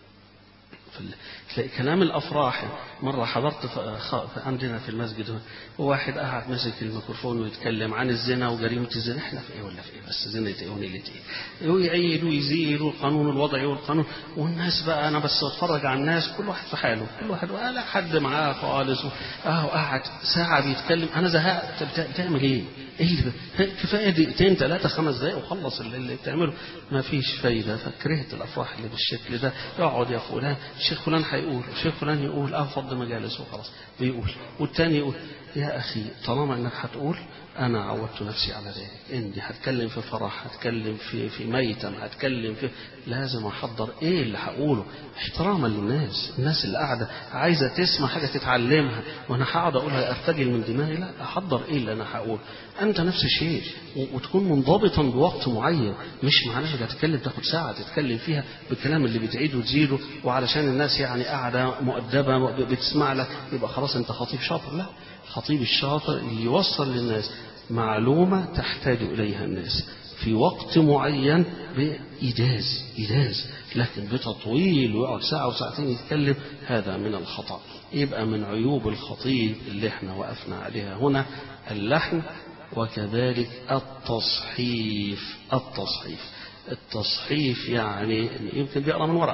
تلاقي كلام الافراح مره حضرت عندنا في المسجد وواحد قاعد ماسك الميكروفون ويتكلم عن الزنا وجريمه الزنا احنا في ايه ولا في ايه بس زنا ايه ونيله ايه ويعيد ويزيد والقانون الوضعي والقانون والناس بقى انا بس اتفرج على الناس كل واحد في حاله كل واحد ولا حد معاه خالص اه قاعد ساعه بيتكلم انا زهقت بتعمل ايه؟ ايه اللي كفايه دقيقتين ثلاثه خمس دقائق وخلص اللي, اللي بتعمله ما فيش فايده فكرهت الافراح اللي بالشكل ده يقعد يا فلان الشيخ فلان هيقول الشيخ فلان يقول اه فض مجالس وخلاص بيقول والتاني يقول يا اخي طالما انك هتقول انا عودت نفسي على ذلك اني هتكلم في فرح هتكلم في في ميتم هتكلم في لازم احضر ايه اللي هقوله احتراما للناس الناس اللي قاعده عايزه تسمع حاجه تتعلمها وانا هقعد اقولها ارتجل من دماغي لا احضر ايه اللي انا هقوله انت نفس الشيء وتكون منضبطا بوقت معين مش معناها هتتكلم تاخد ساعه تتكلم فيها بالكلام اللي بتعيده وتزيده وعلشان الناس يعني قاعده مؤدبه بتسمع لك يبقى خلاص انت خطيب شاطر لا الخطيب الشاطر اللي يوصل للناس معلومة تحتاج إليها الناس في وقت معين بإيجاز إيجاز لكن بتطويل ويقعد ساعة وساعتين يتكلم هذا من الخطأ يبقى من عيوب الخطيب اللي احنا وقفنا عليها هنا اللحن وكذلك التصحيف التصحيف التصحيف يعني يمكن بيقرأ من ورقة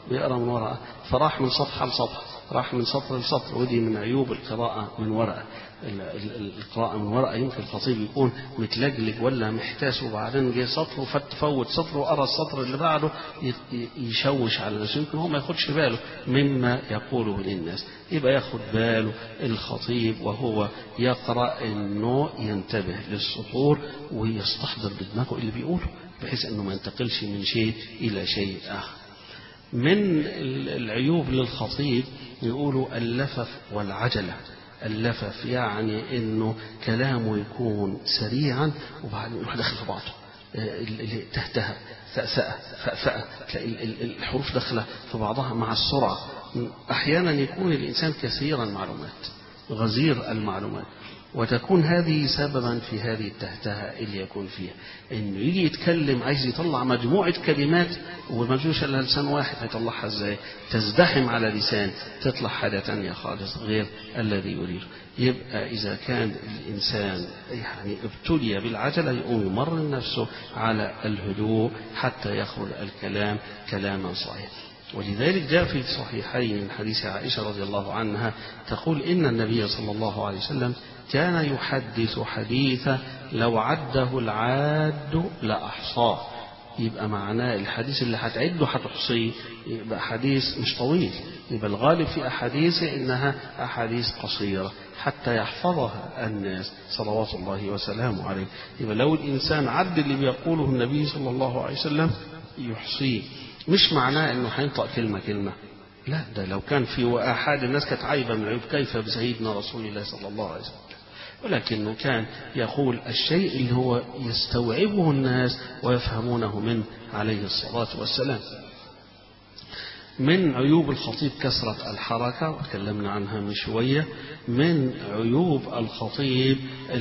بيقرأ من ورقة فراح من صفحة لصفحة راح من سطر لسطر ودي من عيوب القراءة من ورقة القراءة من ورقة يمكن الخطيب يكون متلجلج ولا محتاس وبعدين جه سطر فوت سطر وقرا السطر اللي بعده يشوش على الناس يمكن هو ما ياخدش باله مما يقوله للناس يبقى ياخد باله الخطيب وهو يقرأ انه ينتبه للسطور ويستحضر بدماغه اللي بيقوله بحيث انه ما ينتقلش من شيء الى شيء اخر من العيوب للخطيب يقولوا اللفف والعجلة اللفف يعني انه كلامه يكون سريعا وبعدين يروح داخل في بعضه تهتها ثأثأة فأفأة تلاقي الحروف داخلة في بعضها مع السرعة أحيانا يكون الإنسان كثير المعلومات غزير المعلومات وتكون هذه سببا في هذه التهتهة اللي يكون فيها انه يجي يتكلم عايز يطلع مجموعة كلمات وما فيش الا لسان واحد هيطلعها ازاي تزدحم على لسان تطلع حاجة تانية خالص غير الذي يريد يبقى إذا كان الإنسان يعني ابتلي بالعجلة يقوم يمرن نفسه على الهدوء حتى يخرج الكلام كلاما صحيحا ولذلك جاء في الصحيحين من حديث عائشة رضي الله عنها تقول إن النبي صلى الله عليه وسلم كان يحدث حديثا لو عده العاد لأحصاه يبقى معناه الحديث اللي هتعده هتحصيه يبقى حديث مش طويل يبقى الغالب في أحاديثه إنها أحاديث قصيرة حتى يحفظها الناس صلوات الله وسلامه عليه يبقى لو الإنسان عد اللي بيقوله النبي صلى الله عليه وسلم يحصيه مش معناه انه هينطق كلمه كلمه لا ده لو كان في احد الناس كانت عايبه من العيوب كيف بسيدنا رسول الله صلى الله عليه وسلم ولكنه كان يقول الشيء اللي هو يستوعبه الناس ويفهمونه منه عليه الصلاه والسلام من عيوب الخطيب كثرة الحركة وتكلمنا عنها من شوية من عيوب الخطيب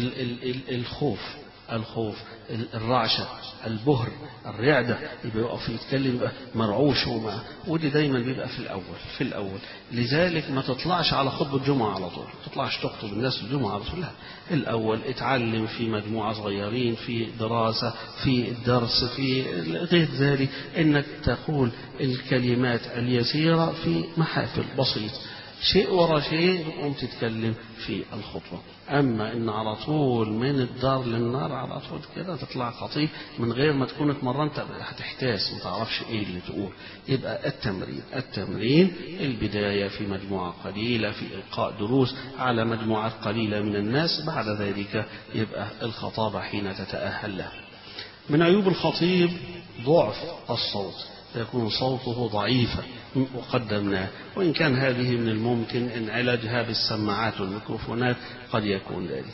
الخوف الخوف الرعشة البهر الرعدة يبقى يقف يتكلم يبقى مرعوش وما ودي دايما بيبقى في الأول في الأول لذلك ما تطلعش على خطبة الجمعة على طول ما تطلعش تخطب الناس الجمعة على طول لا الأول اتعلم في مجموعة صغيرين في دراسة في الدرس في غير ذلك انك تقول الكلمات اليسيرة في محافل بسيطة شيء ورا شيء تقوم تتكلم في الخطبة أما إن على طول من الدار للنار على طول كده تطلع خطيب من غير ما تكون اتمرنت هتحتاس ما تعرفش إيه اللي تقول يبقى التمرين التمرين البداية في مجموعة قليلة في إلقاء دروس على مجموعات قليلة من الناس بعد ذلك يبقى الخطابة حين تتأهل له من عيوب الخطيب ضعف الصوت يكون صوته ضعيفا وقدمناه وإن كان هذه من الممكن إن علاجها بالسماعات والميكروفونات قد يكون ذلك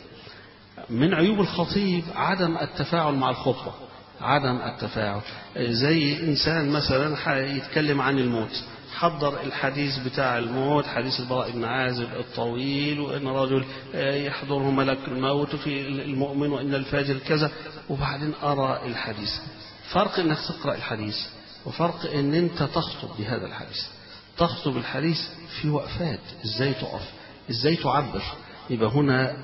من عيوب الخطيب عدم التفاعل مع الخطبة عدم التفاعل زي إنسان مثلا يتكلم عن الموت حضر الحديث بتاع الموت حديث البراء بن عازب الطويل وان رجل يحضره ملك الموت في المؤمن وان الفاجر كذا وبعدين ارى الحديث فرق انك تقرا الحديث وفرق ان انت تخطب بهذا الحديث تخطب الحديث في وقفات ازاي تقف ازاي تعبر يبقى هنا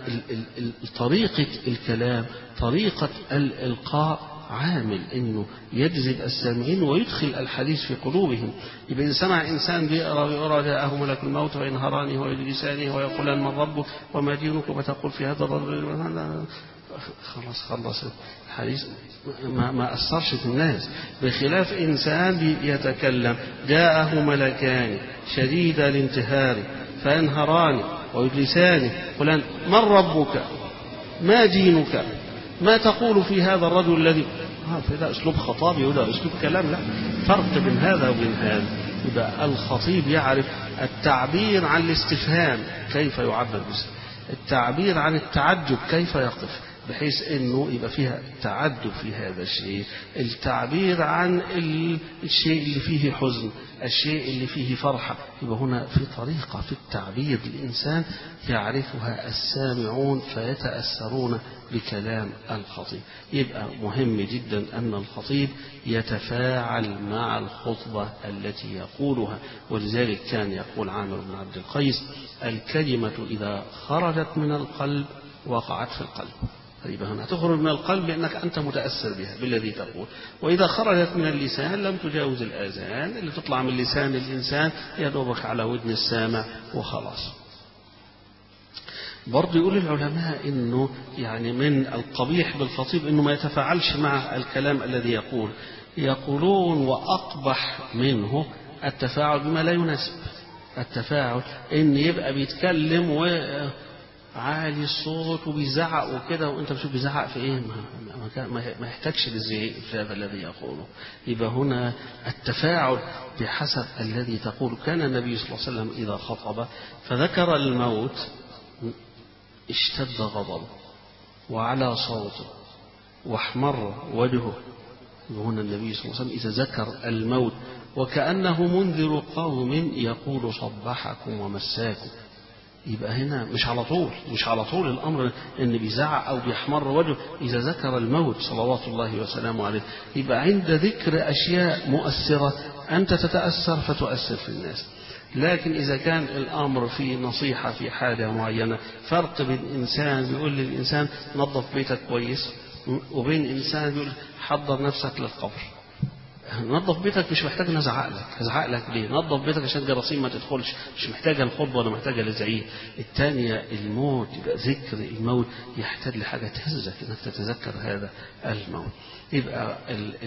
طريقة الكلام طريقة الإلقاء عامل انه يجذب السامعين ويدخل الحديث في قلوبهم يبقى ان سمع انسان بيقرا ويقرا جاءه ملك الموت وان هراني ويجلساني ويقولان من ربك وما دينك وتقول في هذا الرجل خلاص خلص الحديث ما, ما أثرش في الناس بخلاف إنسان يتكلم جاءه ملكان شديد الانتهار فينهران ويجلسان فلان من ربك ما دينك ما تقول في هذا الرجل الذي ده أسلوب خطابي وده أسلوب كلام لا فرق بين هذا وبين هذا يبقى الخطيب يعرف التعبير عن الاستفهام كيف يعبر التعبير عن التعجب كيف يقف بحيث انه يبقى فيها تعدد في هذا الشيء التعبير عن الشيء اللي فيه حزن الشيء اللي فيه فرحة يبقى هنا في طريقة في التعبير الإنسان يعرفها السامعون فيتأثرون بكلام الخطيب يبقى مهم جدا أن الخطيب يتفاعل مع الخطبة التي يقولها ولذلك كان يقول عامر بن عبد القيس الكلمة إذا خرجت من القلب وقعت في القلب طيب هنا تخرج من القلب لأنك أنت متأثر بها بالذي تقول وإذا خرجت من اللسان لم تجاوز الآذان اللي تطلع من لسان الإنسان يدوبك على ودن السامع وخلاص برضه يقول العلماء انه يعني من القبيح بالخطيب انه ما يتفاعلش مع الكلام الذي يقول يقولون واقبح منه التفاعل بما لا يناسب التفاعل ان يبقى بيتكلم وعالي الصوت وبيزعق وكده وانت بتشوف بيزعق في ايه ما, ما, ما يحتاجش للزعيق في هذا الذي يقوله يبقى هنا التفاعل بحسب الذي تقول كان النبي صلى الله عليه وسلم اذا خطب فذكر الموت اشتد غضبه وعلى صوته واحمر وجهه هنا النبي صلى الله عليه وسلم إذا ذكر الموت وكأنه منذر قوم يقول صبحكم ومساكم يبقى هنا مش على طول مش على طول الأمر إن بيزعق أو بيحمر وجهه إذا ذكر الموت صلوات الله وسلامه عليه يبقى عند ذكر أشياء مؤثرة أنت تتأثر فتؤثر في الناس لكن إذا كان الأمر في نصيحة في حاجة معينة فرق بين إنسان بيقول للإنسان نظف بيتك كويس وبين إنسان بيقول حضر نفسك للقبر نظف بيتك مش محتاج نزعق لك ازعق لك ليه نظف بيتك عشان جراثيم ما تدخلش مش محتاجه الخطبه ولا محتاجه لزعيق الثانيه الموت يبقى ذكر الموت يحتاج لحاجه تهزك انك تتذكر هذا الموت يبقى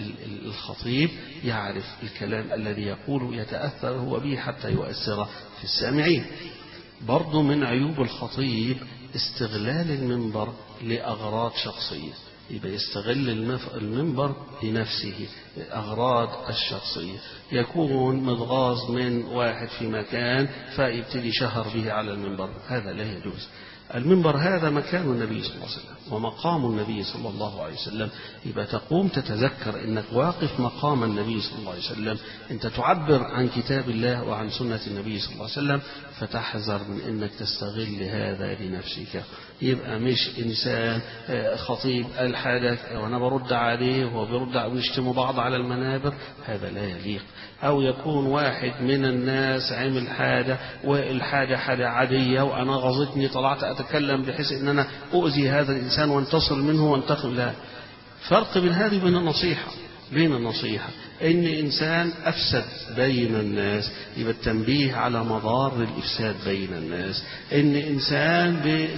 الخطيب يعرف الكلام الذي يقوله يتاثر هو به حتى يؤثر في السامعين برضه من عيوب الخطيب استغلال المنبر لاغراض شخصيه يبقى يستغل المنبر لنفسه أغراض الشخصية يكون متغاظ من واحد في مكان فيبتدي شهر به على المنبر هذا لا يجوز المنبر هذا مكان النبي صلى الله عليه وسلم ومقام النبي صلى الله عليه وسلم يبقى تقوم تتذكر انك واقف مقام النبي صلى الله عليه وسلم انت تعبر عن كتاب الله وعن سنة النبي صلى الله عليه وسلم فتحذر من انك تستغل هذا لنفسك يبقى مش انسان خطيب قال حاجة وانا برد عليه وهو بيرد ويشتموا بعض على المنابر هذا لا يليق او يكون واحد من الناس عمل حاجة والحاجة حاجة عادية وانا غضتني طلعت اتكلم بحيث ان انا اؤذي هذا الانسان وانتصر منه وانتقم لا فرق بين هذه وبين النصيحة بين النصيحة إن إنسان أفسد بين الناس يبقى التنبيه على مضار الإفساد بين الناس إن إنسان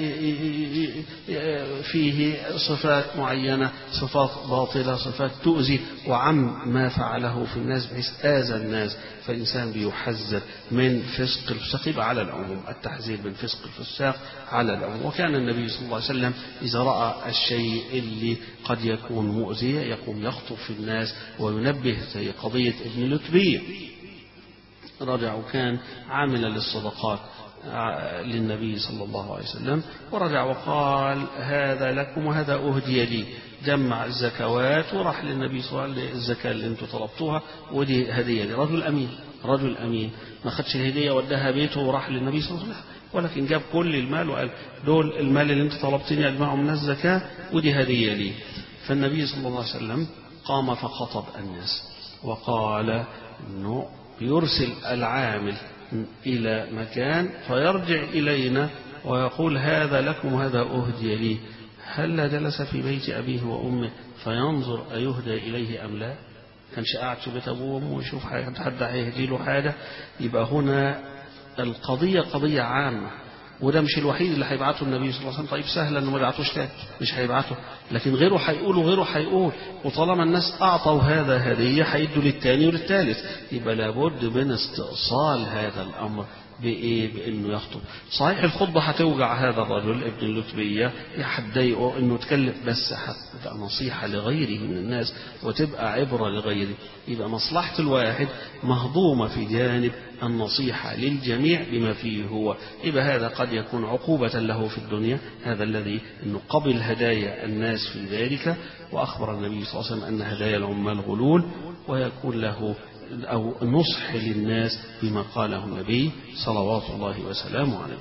فيه صفات معينة صفات باطلة صفات تؤذي وعم ما فعله في الناس بحيث آذى الناس فالإنسان بيحذر من فسق الفسق يبقى على العموم التحذير من فسق الفساق على العموم وكان النبي صلى الله عليه وسلم إذا رأى الشيء اللي قد يكون مؤذية يقوم يخطب في الناس وينبه زي قضية ابن لتبية رجع وكان عاملا للصدقات للنبي صلى الله عليه وسلم ورجع وقال هذا لكم وهذا أهدي لي جمع الزكوات وراح للنبي صلى الله عليه وسلم الزكاة اللي انتم طلبتوها ودي هدية لي رجل أمين رجل أمين ما خدش الهدية وداها بيته وراح للنبي صلى الله عليه وسلم ولكن جاب كل المال وقال دول المال اللي انت طلبتني اجمعه من الزكاة ودي هدية لي فالنبي صلى الله عليه وسلم قام فخطب الناس وقال انه يرسل العامل الى مكان فيرجع الينا ويقول هذا لكم وهذا اهدي لي هل جلس في بيت ابيه وامه فينظر ايهدى اليه ام لا كانش قاعد في بيت ابوه وامه ويشوف حد هيهدي له حاجه يبقى هنا القضيه قضيه عامه وده مش الوحيد اللي هيبعته النبي صلى الله عليه وسلم طيب سهل انه ما يبعتوش تاني مش هيبعته لكن غيره هيقول وغيره هيقول وطالما الناس اعطوا هذا هديه هيدوا للتاني وللثالث يبقى لابد من استئصال هذا الامر بإيه؟ بإنه يخطب. صحيح الخطبة هتوجع هذا الرجل ابن اللتبية هتضايقه إنه يتكلم بس هتبقى نصيحة لغيره من الناس وتبقى عبرة لغيره. يبقى مصلحة الواحد مهضومة في جانب النصيحة للجميع بما فيه هو. يبقى هذا قد يكون عقوبة له في الدنيا، هذا الذي إنه قبل هدايا الناس في ذلك وأخبر النبي صلى الله عليه وسلم أن هدايا العمال غلول ويكون له أو نصح للناس بما قاله النبي صلوات الله وسلامه عليه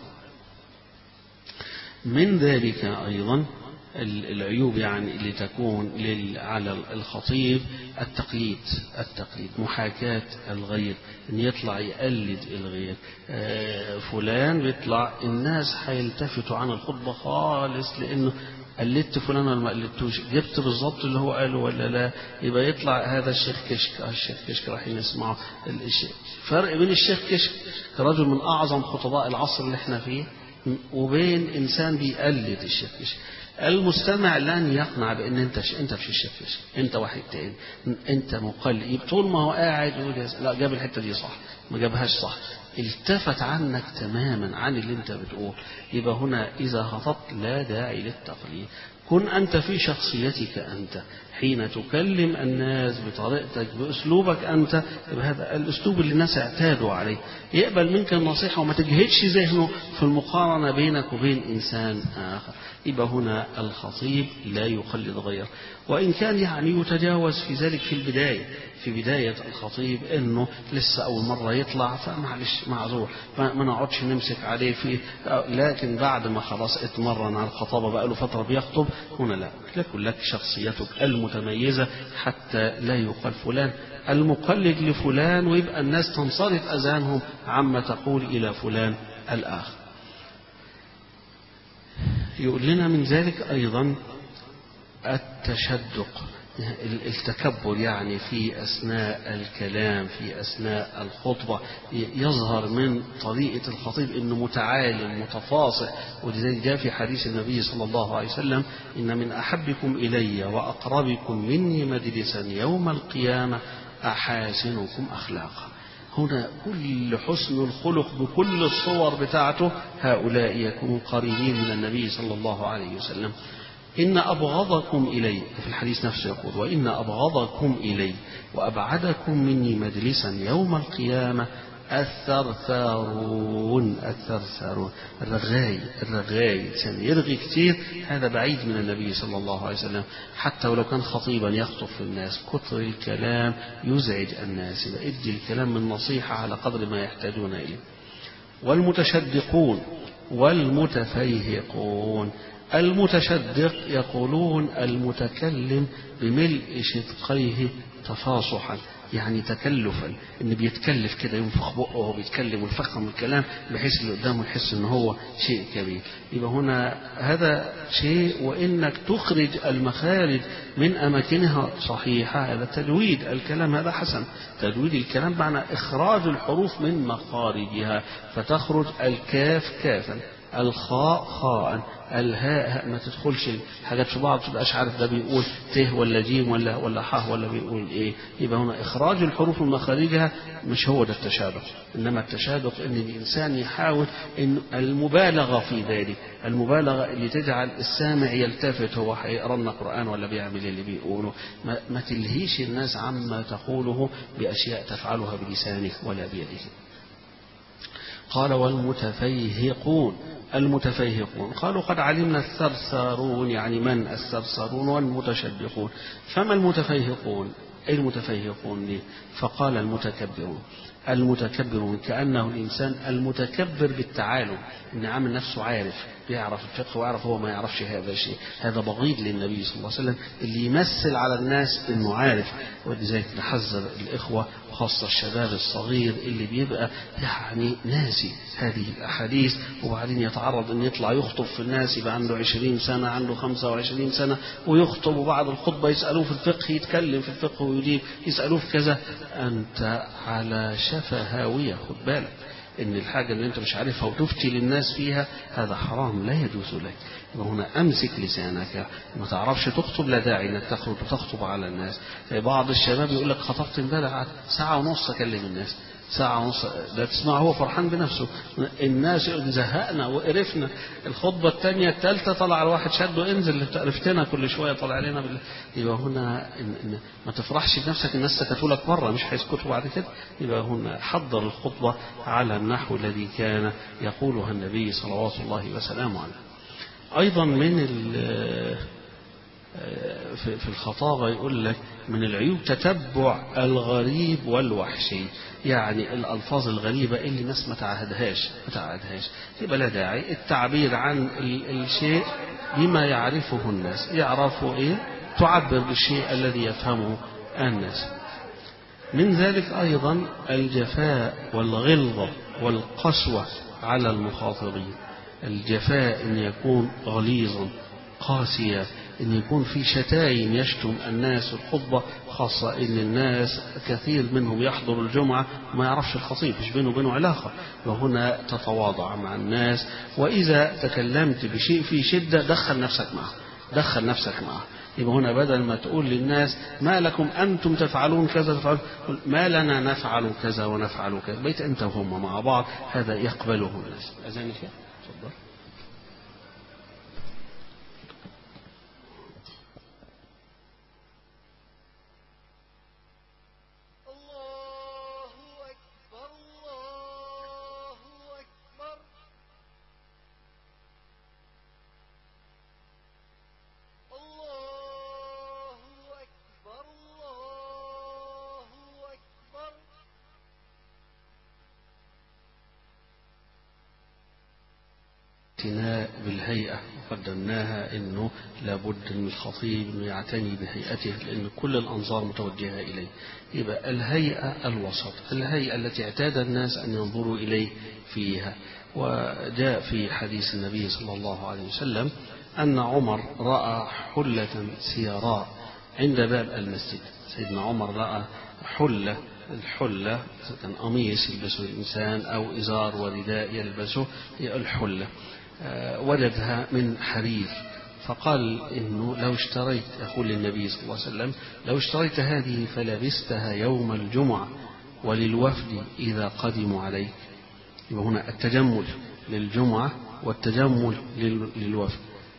من ذلك أيضا العيوب يعني اللي تكون على الخطيب التقليد التقليد محاكاة الغير ان يطلع يقلد الغير فلان بيطلع الناس هيلتفتوا عن الخطبة خالص لانه قلدت فلان ولا ما قلدتوش جبت بالظبط اللي هو قاله ولا لا يبقى يطلع هذا الشيخ كشك آه الشيخ كشك رايحين نسمعه فرق بين الشيخ كشك رجل من اعظم خطباء العصر اللي احنا فيه وبين انسان بيقلد الشيخ كشك المستمع لن يقنع بان انت ش... انت مش الشيخ كشك انت واحد تاني انت مقلد طول ما هو قاعد يقول لا جاب الحته دي صح ما جابهاش صح التفت عنك تماما عن اللي انت بتقول يبقى هنا اذا هطت لا داعي للتقليد كن انت في شخصيتك انت حين تكلم الناس بطريقتك باسلوبك انت يبقى هذا الاسلوب اللي الناس اعتادوا عليه يقبل منك النصيحه وما تجهدش ذهنه في المقارنه بينك وبين انسان اخر يبقى هنا الخطيب لا يقلد غيره وان كان يعني يتجاوز في ذلك في البدايه في بداية الخطيب انه لسه اول مرة يطلع فمعلش معذور ما نقعدش نمسك عليه فيه لكن بعد ما خلاص اتمرن على الخطابة بقى له فترة بيخطب هنا لا لكن لك شخصيتك المتميزة حتى لا يقال فلان المقلد لفلان ويبقى الناس تنصرف اذانهم عما تقول الى فلان الاخر يقول لنا من ذلك ايضا التشدق التكبر يعني في أثناء الكلام في أثناء الخطبة يظهر من طريقة الخطيب أنه متعالم متفاصح ولذلك جاء في حديث النبي صلى الله عليه وسلم إن من أحبكم إلي وأقربكم مني مجلسا يوم القيامة أحاسنكم أخلاقا هنا كل حسن الخلق بكل الصور بتاعته هؤلاء يكونوا قريبين من النبي صلى الله عليه وسلم إن أبغضكم إلي في الحديث نفسه يقول وإن أبغضكم إلي وأبعدكم مني مجلسا يوم القيامة الثرثارون الثرثارون الرغاي الرغاي إنسان يرغي كتير هذا بعيد من النبي صلى الله عليه وسلم حتى ولو كان خطيبا يخطب في الناس كثر الكلام يزعج الناس يبقى ادي الكلام من نصيحة على قدر ما يحتاجون إليه والمتشدقون والمتفيهقون المتشدق يقولون المتكلم بملء شدقيه تفاصحا يعني تكلفا ان بيتكلف كده ينفخ بقه وهو بيتكلم ويفخم الكلام بحيث اللي قدامه يحس ان هو شيء كبير يبقى هنا هذا شيء وانك تخرج المخارج من اماكنها صحيحه هذا تجويد الكلام هذا حسن تجويد الكلام معنى اخراج الحروف من مخارجها فتخرج الكاف كافا الخاء خاء الهاء ما تدخلش حاجات في بعض تبقاش عارف ده بيقول ت ولا جيم ولا ولا ح ولا بيقول ايه يبقى هنا اخراج الحروف من مخارجها مش هو ده التشابه انما التشابه ان الانسان يحاول ان المبالغه في ذلك المبالغه اللي تجعل السامع يلتفت هو هيقرا لنا قران ولا بيعمل اللي بيقوله ما, ما تلهيش الناس عما تقوله باشياء تفعلها بلسانك ولا بيدك قال والمتفيهقون المتفيهقون قالوا قد علمنا الثرثارون يعني من الثرثارون والمتشدقون فما المتفيهقون أي المتفيهقون ليه فقال المتكبرون المتكبرون كأنه الإنسان المتكبر بالتعالم إن عامل نفسه عارف بيعرف الفقه ويعرف هو ما يعرفش هذا الشيء هذا بغيض للنبي صلى الله عليه وسلم اللي يمثل على الناس انه عارف ولذلك نحذر الاخوه وخاصه الشباب الصغير اللي بيبقى يعني ناسي هذه الاحاديث وبعدين يتعرض ان يطلع يخطب في الناس يبقى عنده 20 سنه عنده 25 سنه ويخطب وبعد الخطبه يسالوه في الفقه يتكلم في الفقه ويجيب يسالوه في كذا انت على شفا هاويه خد بالك ان الحاجة اللي انت مش عارفها وتفتي للناس فيها هذا حرام لا يجوز لك هنا امسك لسانك ما تعرفش تخطب لا داعي انك تخرج وتخطب على الناس بعض الشباب يقول لك خطبت امبارح ساعة ونص اكلم الناس ساعة ونص ده تسمع هو فرحان بنفسه الناس زهقنا وقرفنا الخطبة الثانية الثالثة طلع الواحد شده انزل عرفتنا كل شوية طلع علينا بال... يبقى هنا إن إن ما تفرحش بنفسك الناس سكتوا لك بره مش هيسكتوا بعد كده يبقى هنا حضر الخطبة على النحو الذي كان يقولها النبي صلوات الله وسلامه عليه أيضا من في الخطابة يقول لك من العيوب تتبع الغريب والوحشي يعني الألفاظ الغريبة اللي الناس ما تعهدهاش ما تعهدهاش يبقى لا داعي التعبير عن الشيء بما يعرفه الناس يعرفوا إيه تعبر بالشيء الذي يفهمه الناس من ذلك أيضا الجفاء والغلظة والقسوة على المخاطبين الجفاء أن يكون غليظا قاسية ان يكون في شتايم يشتم الناس الخطبة خاصة ان الناس كثير منهم يحضر الجمعة ما يعرفش الخطيب مش بينه وبينه علاقة وهنا تتواضع مع الناس واذا تكلمت بشيء في شدة دخل نفسك معه دخل نفسك معه يبقى هنا بدل ما تقول للناس ما لكم أنتم تفعلون كذا تفعلون ما لنا نفعل كذا ونفعل كذا بيت أنت وهم مع بعض هذا يقبله الناس أذان فيها تفضل الله أكبر الله أكبر الله أكبر الله أكبر اعتناء بالهيئة وقدمناها انه لابد ان الخطيب انه يعتني بهيئته لان كل الانظار متوجهة اليه يبقى الهيئة الوسط الهيئة التي اعتاد الناس ان ينظروا اليه فيها وجاء في حديث النبي صلى الله عليه وسلم ان عمر راى حلة سيراء عند باب المسجد سيدنا عمر راى حلة الحلة كان قميص يلبسه الإنسان أو إزار ورداء يلبسه هي الحلة آه، وجدها من حرير فقال إنه لو اشتريت يقول للنبي صلى الله عليه وسلم لو اشتريت هذه فلبستها يوم الجمعة وللوفد إذا قدموا عليك يبقى هنا التجمل للجمعة والتجمل لل- للوفد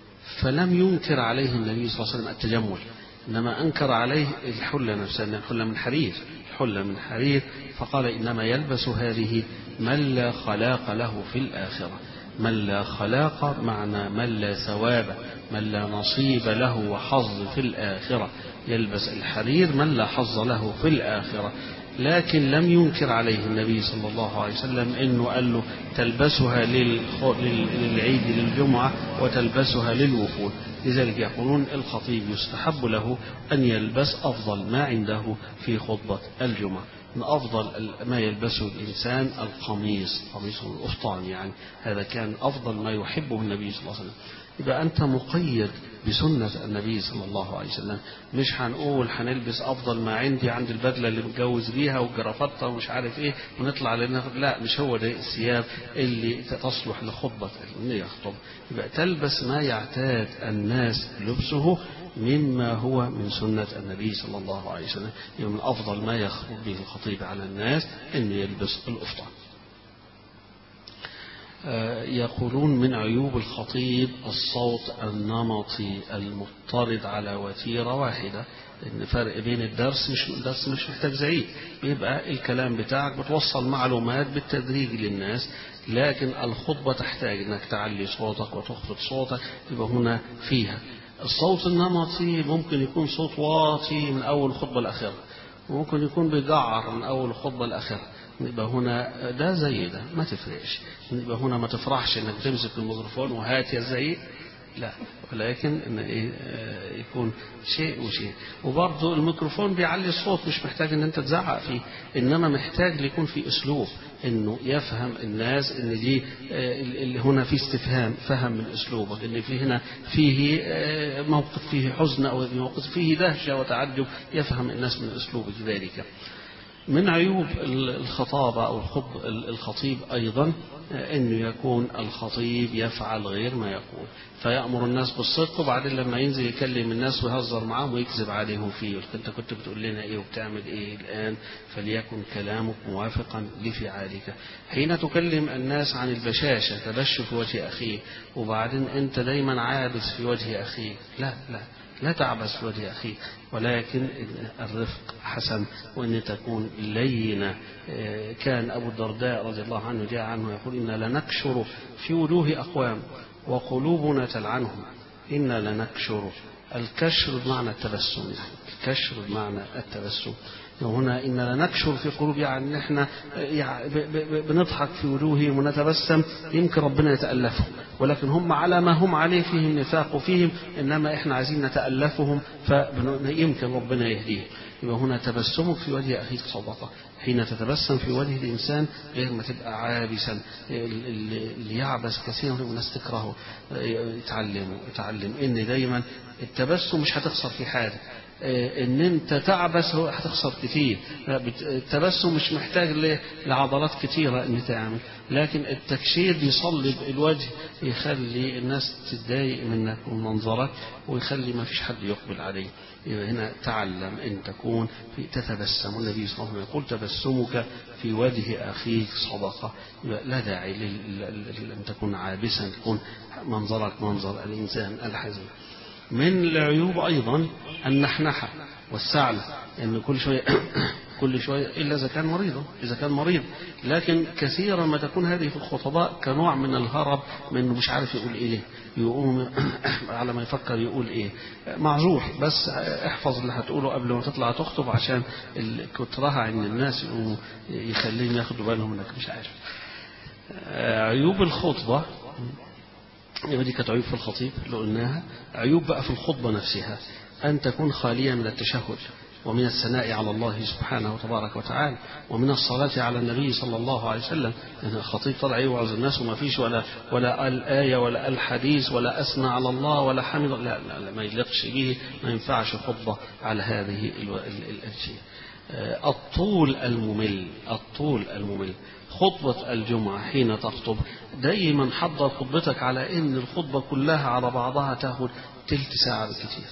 فلم ينكر عليه النبي صلى الله عليه وسلم التجمل إنما أنكر عليه الحلة نفسها إنها الحلة من حرير الحلة من حرير فقال إنما يلبس هذه من لا خلاق له في الآخرة من لا خلاق معنى من لا ثواب من لا نصيب له وحظ في الآخرة يلبس الحرير من لا حظ له في الآخرة لكن لم ينكر عليه النبي صلى الله عليه وسلم انه قال له تلبسها للخ- لل- للعيد للجمعه وتلبسها للوفود لذلك يقولون الخطيب يستحب له ان يلبس افضل ما عنده في خطبه الجمعه من افضل ال- ما يلبسه الانسان القميص قميص القفطان يعني هذا كان افضل ما يحبه النبي صلى الله عليه وسلم يبقى أنت مقيد بسنة النبي صلى الله عليه وسلم مش هنقول هنلبس أفضل ما عندي عند البدلة اللي متجوز بيها والجرافطة ومش عارف إيه ونطلع لنا لا مش هو ده الثياب اللي تصلح لخطبة اللي يخطب يبقى تلبس ما يعتاد الناس لبسه مما هو من سنة النبي صلى الله عليه وسلم يبقى من أفضل ما يخرج به الخطيب على الناس أنه يلبس الأفطان يقولون من عيوب الخطيب الصوت النمطي المضطرد على وتيرة واحدة إن فرق بين الدرس مش الدرس مش محتاج زعيق بيبقى الكلام بتاعك بتوصل معلومات بالتدريج للناس لكن الخطبة تحتاج انك تعلي صوتك وتخفض صوتك يبقى هنا فيها الصوت النمطي ممكن يكون صوت واطي من أول الخطبة الأخيرة وممكن يكون بيجعر من أول الخطبة الأخيرة يبقى هنا ده زي ده ما تفرقش يبقى هنا ما تفرحش انك تمسك الميكروفون وهات يا زعيق لا ولكن ان ايه آه، يكون شيء وشيء وبرضه الميكروفون بيعلي الصوت مش محتاج ان انت تزعق فيه انما محتاج يكون في اسلوب انه يفهم الناس ان دي آه، اللي هنا في استفهام فهم من اسلوبك ان في هنا فيه آه، موقف فيه حزن او موقف فيه دهشه وتعجب يفهم الناس من اسلوبك ذلك من عيوب الخطابة أو الخطب الخطيب أيضا أنه يكون الخطيب يفعل غير ما يقول فيأمر الناس بالصدق وبعدين لما ينزل يكلم الناس ويهزر معاهم ويكذب عليهم فيه يقول أنت كنت بتقول لنا إيه وبتعمل إيه الآن فليكن كلامك موافقا لفعالك حين تكلم الناس عن البشاشة تبش في وجه أخيه وبعدين أنت دايما عابس في وجه أخيك لا لا لا تعبس في وجه أخيك ولكن الرفق حسن وأن تكون لينة آه، كان أبو الدرداء رضي الله عنه جاء عنه يقول إنا لنكشر في وجوه أقوام وقلوبنا تلعنهم إنا لنكشر الكشر بمعنى التبسم يعني الكشر بمعنى التبسم وهنا إن لنكشر في قلوب يعني إحنا يعني ب- ب- بنضحك في وجوههم ونتبسم يمكن ربنا يتألفهم ولكن هم على ما هم عليه فيهم نفاق وفيهم إنما إحنا عايزين نتألفهم فيمكن ربنا يهديهم يبقى هنا تبسمك في وجه أخيك صدقة حين تتبسم في وجه الإنسان غير ما تبقى عابسا اللي اللي يعبس كثيرا والناس تكرهه يتعلم يتعلم إن دايما التبسم مش هتخسر في حاجة ان انت تعبس هو هتخسر كتير لا، بت- التبسم مش محتاج ل- لعضلات كتيرة ان تعمل لكن التكشير يصلب الوجه يخلي الناس تتضايق منك ومن منظرك ويخلي ما فيش حد يقبل عليه يبقى هنا تعلم ان تكون في تتبسم النبي صلى الله عليه وسلم يقول تبسمك في وجه اخيك صدقه يبقى لا داعي لل- لل- ان تكون عابسا تكون منظرك منظر الانسان الحزين من العيوب أيضا النحنحة والسعل أن كل شوية كل شوية إلا إذا كان مريضا إذا كان مريض لكن كثيرا ما تكون هذه في الخطباء كنوع من الهرب من إنه مش عارف يقول إيه يقوم على ما يفكر يقول إيه معذور بس احفظ اللي هتقوله قبل ما تطلع تخطب عشان ال- كترها عند الناس يقوموا يخليهم ياخدوا بالهم إنك مش عارف عيوب الخطبة يبقى دي كانت عيوب في الخطيب اللي قلناها عيوب بقى في الخطبة نفسها أن تكون خالية من التشهد ومن الثناء على الله سبحانه وتبارك وتعالى ومن الصلاة على النبي صلى الله عليه وسلم يعني الخطيب طلع يوعظ الناس وما فيش ولا ولا قال آية ولا قال حديث ولا أثنى على الله ولا حمد لا, لا, لا ما يليقش به ما ينفعش خطبة على هذه ال- ال- ال- الشيء آه، الطول الممل الطول الممل خطبة الجمعة حين تخطب دايما حضر خطبتك على ان الخطبة كلها على بعضها تاخد تلت ساعة بالكثير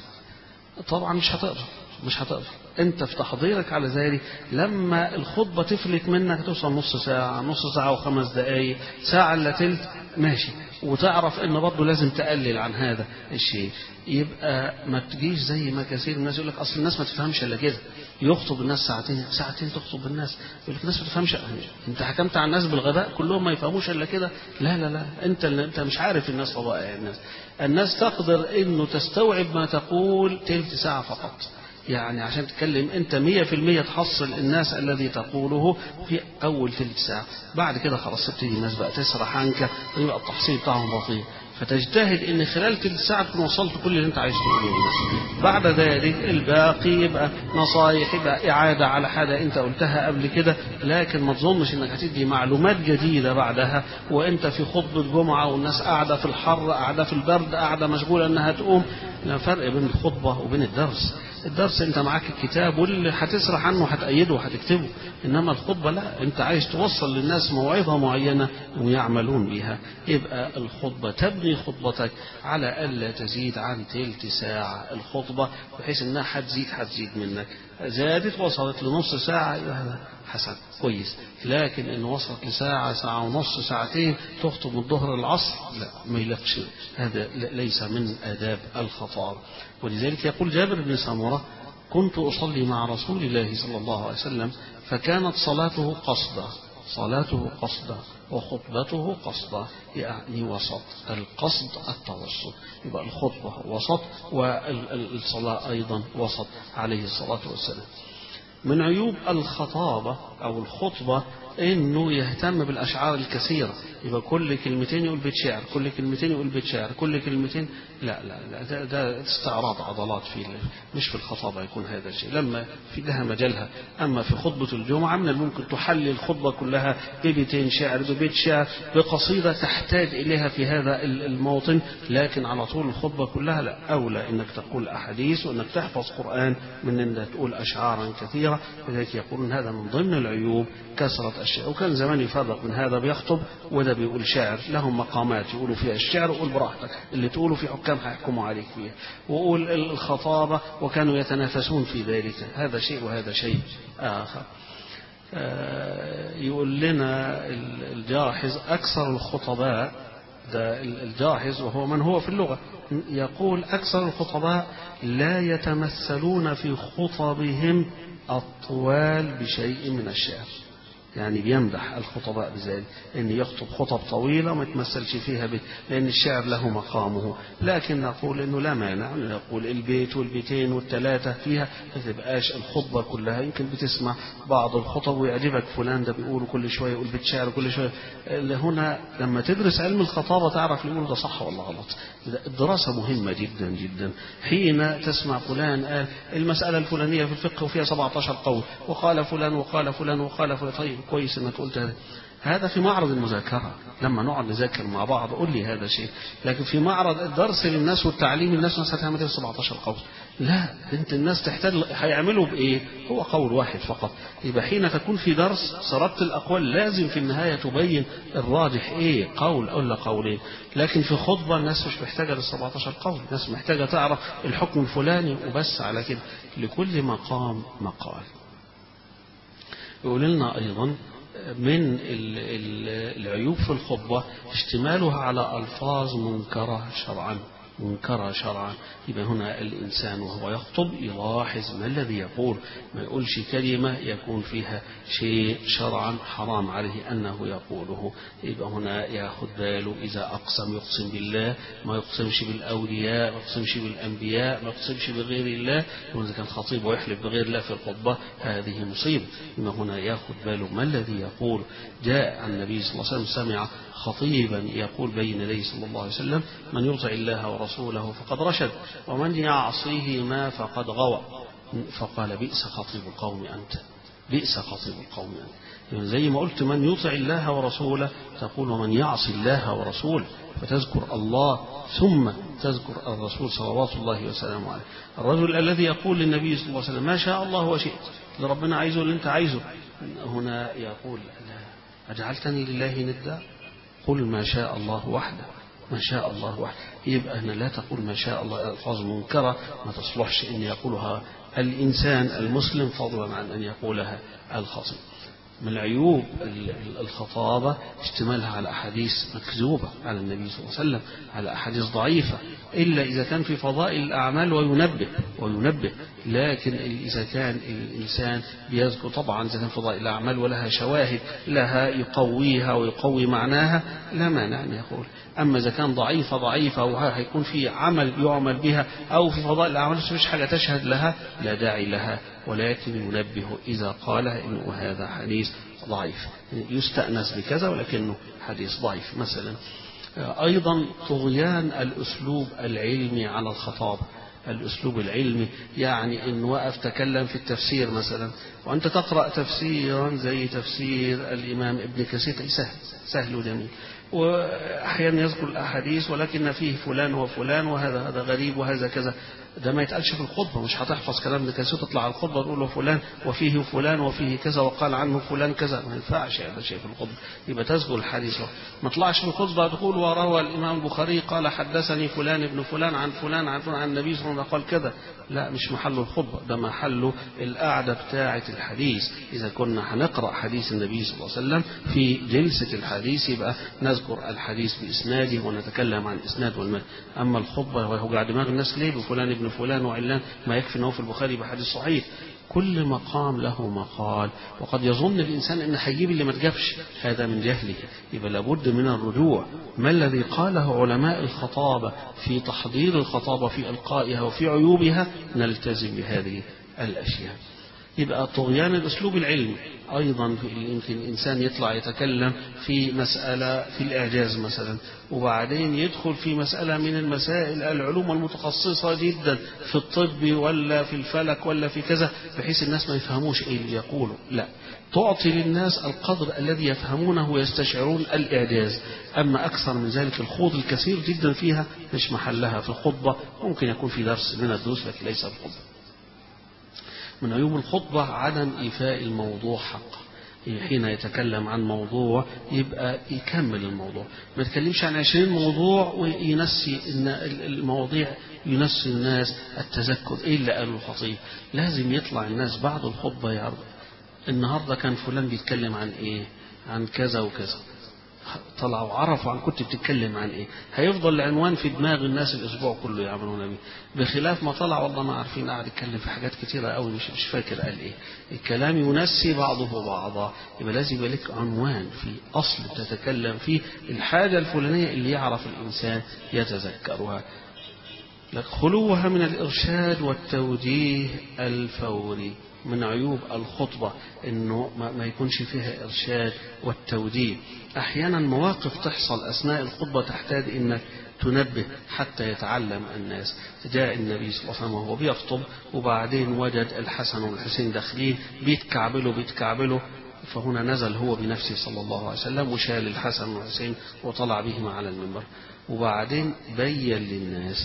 طبعا مش هتقدر مش هتقدر انت في تحضيرك على ذلك لما الخطبة تفلت منك توصل نص ساعة نص ساعة وخمس دقايق ساعة الا تلت ماشي وتعرف ان برضه لازم تقلل عن هذا الشيء يبقى ما تجيش زي ما كثير من الناس يقول لك اصل الناس ما تفهمش الا كده يخطب الناس ساعتين ساعتين تخطب الناس يقول لك الناس ما تفهمش انت حكمت على الناس بالغباء كلهم ما يفهموش الا كده لا لا لا انت اللي انت مش عارف الناس طبائع الناس الناس تقدر انه تستوعب ما تقول تلت ساعة فقط يعني عشان تتكلم انت مية في المية تحصل الناس الذي تقوله في اول ثلث ساعة بعد كده خلاص تبتدي الناس بقى تسرح عنك ويبقى التحصيل بتاعهم بطيء فتجتهد ان خلال ثلث ساعة تكون وصلت كل اللي انت عايز تقوله للناس بعد ذلك الباقي يبقى نصايح يبقى اعادة على حاجة انت قلتها قبل كده لكن ما تظنش انك هتدي معلومات جديدة بعدها وانت في خطبة جمعة والناس قاعدة في الحر قاعدة في البرد قاعدة مشغولة انها تقوم لا فرق بين الخطبة وبين الدرس الدرس انت معاك الكتاب واللي هتسرح عنه هتأيده وهتكتبه انما الخطبة لا انت عايز توصل للناس موعظة معينة ويعملون بها يبقى الخطبة تبني خطبتك على ألا تزيد عن تلت ساعة الخطبة بحيث انها هتزيد هتزيد منك زادت وصلت لنص ساعة يبقى هذا حسن كويس لكن ان وصلت لساعة ساعة ونص ساعتين تخطب من الظهر العصر لا ما يلقش هذا ليس من آداب الخطاب ولذلك يقول جابر بن سمرة كنت أصلي مع رسول الله صلى الله عليه وسلم فكانت صلاته قصدا صلاته قصدا وخطبته قصدا يعني وسط القصد التوسط يبقى الخطبة وسط والصلاة أيضا وسط عليه الصلاة والسلام من عيوب الخطابة أو الخطبة إنه يهتم بالأشعار الكثيرة يبقى كل كلمتين يقول بيت شعر كل كلمتين يقول بيت شعر كل كلمتين لا لا, لا ده, ده استعراض عضلات في مش في الخطابة يكون هذا الشيء لما في لها مجالها أما في خطبة الجمعة من الممكن تحلل الخطبة كلها ببيتين شعر ببيت شعر بقصيدة تحتاج إليها في هذا الموطن لكن على طول الخطبة كلها لا أولى إنك تقول أحاديث وإنك تحفظ قرآن من إنك تقول أشعارا كثيرة لذلك يقولون هذا من ضمن العيوب كثرة الشعر وكان زمان يفرق من هذا بيخطب وده بيقول شعر لهم مقامات يقولوا فيها الشعر وقول براحتك اللي تقوله في حكام هيحكموا عليك فيها وقول الخطابة وكانوا يتنافسون في ذلك هذا شيء وهذا شيء آخر يقول لنا الجاحظ أكثر الخطباء ده الجاحظ وهو من هو في اللغة يقول أكثر الخطباء لا يتمثلون في خطبهم الطوال بشيء من الشعر يعني بيمدح الخطباء بذلك ان يخطب خطب طويله وما يتمثلش فيها بيت لان الشعر له مقامه لكن نقول انه لا مانع أن نقول البيت والبيتين والثلاثه فيها ما تبقاش الخطبه كلها يمكن بتسمع بعض الخطب ويعجبك فلان ده بيقول كل شويه يقول بيت شعر كل شويه هنا لما تدرس علم الخطابه تعرف يقول ده صح ولا غلط الدراسه مهمه جدا جدا حين تسمع فلان قال المساله الفلانيه في الفقه وفيها 17 قول وقال فلان وقال فلان وقال فلان طيب كويس انك قلت هذا هذا في معرض المذاكرة لما نقعد نذاكر مع بعض قول لي هذا شيء لكن في معرض الدرس للناس والتعليم الناس الناس هتعمل ايه 17 قول لا انت الناس تحتاج هيعملوا بايه هو قول واحد فقط يبقى حين تكون في درس سردت الاقوال لازم في النهايه تبين الراجح ايه قول ولا قولين لكن في خطبه الناس مش محتاجه لل 17 قول الناس محتاجه تعرف الحكم الفلاني وبس على كده لكل مقام مقال يقول لنا أيضا من العيوب في الخطبة اشتمالها على ألفاظ منكرة شرعا منكرة شرعا يبقى هنا الإنسان وهو يخطب يلاحظ ما الذي يقول ما يقولش كلمة يكون فيها شيء شرعا حرام عليه أنه يقوله يبقى هنا ياخذ باله إذا أقسم يقسم بالله ما يقسمش بالأولياء ما يقسمش بالأنبياء ما يقسمش بغير الله إذا كان خطيب ويحلف بغير الله في الخطبة هذه مصيبة يبقى هنا ياخذ باله ما الذي يقول جاء عن النبي صلى الله عليه وسلم سمع خطيبا يقول بين يديه صلى الله عليه وسلم من يطع الله ورسوله فقد رشد ومن يعصيهما فقد غوى فقال بئس خطيب القوم أنت بئس خطيب القوم أنت يعني زي ما قلت من يطع الله ورسوله تقول ومن يعصي الله ورسوله فتذكر الله ثم تذكر الرسول صلوات الله وسلامه عليه الرجل الذي يقول للنبي صلى الله عليه وسلم ما شاء الله وشئت اللي ربنا عايزه اللي انت عايزه هنا يقول لا أجعلتني لله ندا قل ما شاء الله وحده ما شاء الله وحده يبقى هنا لا تقول ما شاء الله ألفاظ منكرة ما تصلحش أن يقولها الإنسان المسلم فضلا عن أن يقولها الخطيب من عيوب الخطابة اشتمالها على أحاديث مكذوبة على النبي صلى الله عليه وسلم على أحاديث ضعيفة إلا إذا كان في فضائل الأعمال وينبه وينبه لكن إذا كان الإنسان بيذكر طبعا إذا كان فضائل الأعمال ولها شواهد لها يقويها ويقوي معناها لا مانع أن يقول أما إذا كان ضعيفة ضعيفة وهيكون في عمل يعمل بها أو في فضائل الأعمال مش حاجة تشهد لها لا داعي لها ولكن ينبه إذا قال إنه هذا حديث ضعيف يستأنس بكذا ولكنه حديث ضعيف مثلا أيضا طغيان الأسلوب العلمي على الخطابة الأسلوب العلمي يعني إن وقف تكلم في التفسير مثلا وأنت تقرأ تفسيرا زي تفسير الإمام ابن كثير سهل سهل وجميل وأحيانا يذكر الأحاديث ولكن فيه فلان وفلان وهذا هذا غريب وهذا كذا ده ما يتقالش في الخطبة مش هتحفظ كلام ابن كثير تطلع على الخطبة تقول له فلان وفيه فلان وفيه كذا وقال عنه فلان كذا ما ينفعش هذا شيء في الخطبة يبقى تذكر الحديث ما طلعش في الخطبة تقول وروى الإمام البخاري قال حدثني فلان ابن فلان عن فلان عن فلان عن النبي صلى الله عليه وسلم قال كذا لا مش محل الخطبة ده محله القعدة بتاعة الحديث إذا كنا هنقرأ حديث النبي صلى الله عليه وسلم في جلسة الحديث يبقى نذكر الحديث بإسناده ونتكلم عن الإسناد والمد أما الخطبة وهو قاعد دماغ الناس ليه بفلان ابن فلان وعلان ما يكفي أنه في البخاري بحديث صحيح كل مقام له مقال وقد يظن الإنسان أن هيجيب اللي ما تجابش هذا من جهله يبقى لابد من الرجوع ما الذي قاله علماء الخطابة في تحضير الخطابة في إلقائها وفي عيوبها نلتزم بهذه الأشياء يبقى طغيان الأسلوب العلمي أيضا يمكن الإنسان يطلع يتكلم في مسألة في الإعجاز مثلا وبعدين يدخل في مسألة من المسائل العلوم المتخصصة جدا في الطب ولا في الفلك ولا في كذا بحيث الناس ما يفهموش إيه اللي يقوله لا تعطي للناس القدر الذي يفهمونه ويستشعرون الإعجاز أما أكثر من ذلك الخوض الكثير جدا فيها مش محلها في الخطبة ممكن يكون في درس من الدروس لكن ليس في الخطبة من عيوب الخطبة عدم إيفاء الموضوع حقه حين يتكلم عن موضوع يبقى يكمل الموضوع ما يتكلمش عن عشرين موضوع وينسي إن المواضيع ينسي الناس التذكر إيه اللي قاله الخطيب لازم يطلع الناس بعد الخطبة يعرض النهاردة كان فلان بيتكلم عن إيه عن كذا وكذا طلعوا وعرفوا عن كنت بتتكلم عن ايه هيفضل العنوان في دماغ الناس الاسبوع كله يعملون به بخلاف ما طلع والله ما عارفين قاعد يتكلم في حاجات كتيره قوي مش مش فاكر قال ايه الكلام ينسي بعضه بعضا يبقى لازم يبقى لك عنوان في اصل تتكلم فيه الحاجه الفلانيه اللي يعرف الانسان يتذكرها لك خلوها من الإرشاد والتوجيه الفوري من عيوب الخطبة انه ما, ما يكونش فيها ارشاد والتوجيه احيانا مواقف تحصل اثناء الخطبة تحتاج انك تنبه حتى يتعلم الناس جاء النبي صلى الله عليه وسلم وهو بيخطب وبعدين وجد الحسن والحسين داخلين بيتكعبلوا بيتكعبلوا فهنا نزل هو بنفسه صلى الله عليه وسلم وشال الحسن والحسين وطلع بهما على المنبر وبعدين بين للناس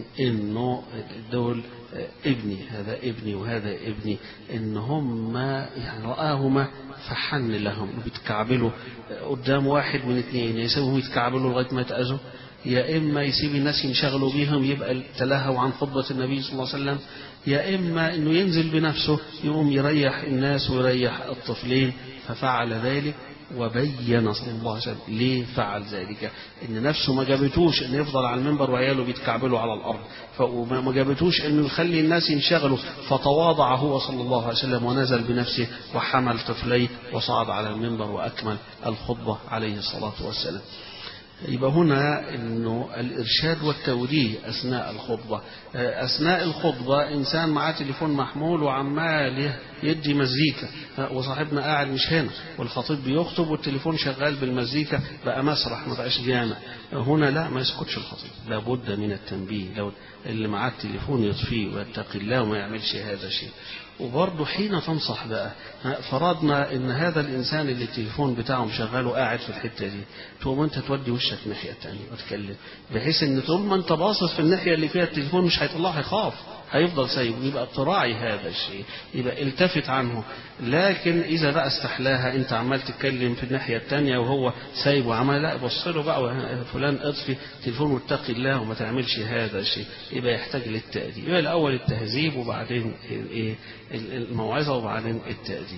انه دول ابني هذا ابني وهذا ابني ان هم يعني رآهما فحن لهم بيتكعبلوا قدام واحد من اثنين يسيبهم يتكعبلوا لغايه ما يتأذوا يا اما يسيب الناس ينشغلوا بيهم يبقى تلهوا عن خطبه النبي صلى الله عليه وسلم يا اما انه ينزل بنفسه يقوم يريح الناس ويريح الطفلين ففعل ذلك وبين صلى الله عليه وسلم ليه فعل ذلك ان نفسه ما جابتوش ان يفضل على المنبر وعياله بيتكعبلوا على الارض فما جابتوش انه يخلي الناس ينشغلوا فتواضع هو صلى الله عليه وسلم ونزل بنفسه وحمل طفليه وصعد على المنبر واكمل الخطبه عليه الصلاه والسلام يبقى هنا انه الارشاد والتوجيه اثناء الخطبه اثناء الخطبه انسان معاه تليفون محمول وعمال يدي مزيكا وصاحبنا قاعد مش هنا والخطيب بيخطب والتليفون شغال بالمزيكا بقى مسرح ما بقاش جامع هنا لا ما يسكتش الخطيب لابد من التنبيه لو اللي معاه التليفون يطفيه ويتقي الله وما يعملش هذا الشيء وبرضه حين تنصح بقى فرضنا ان هذا الانسان اللي التليفون بتاعه مشغله قاعد في الحته دي تقوم انت تودي وشك الناحيه الثانيه وتتكلم بحيث ان طول ما انت باصص في الناحيه اللي فيها التليفون مش هيطلع هيخاف هيفضل سايب يبقى تراعي هذا الشيء يبقى التفت عنه لكن اذا بقى استحلاها انت عمال تتكلم في الناحيه الثانيه وهو سايب وعمال لا بص له بقى فلان اطفي تليفون واتقي الله وما تعملش هذا الشيء يبقى يحتاج للتاديب يبقى الاول التهذيب وبعدين الايه الموعظه وبعدين التاديب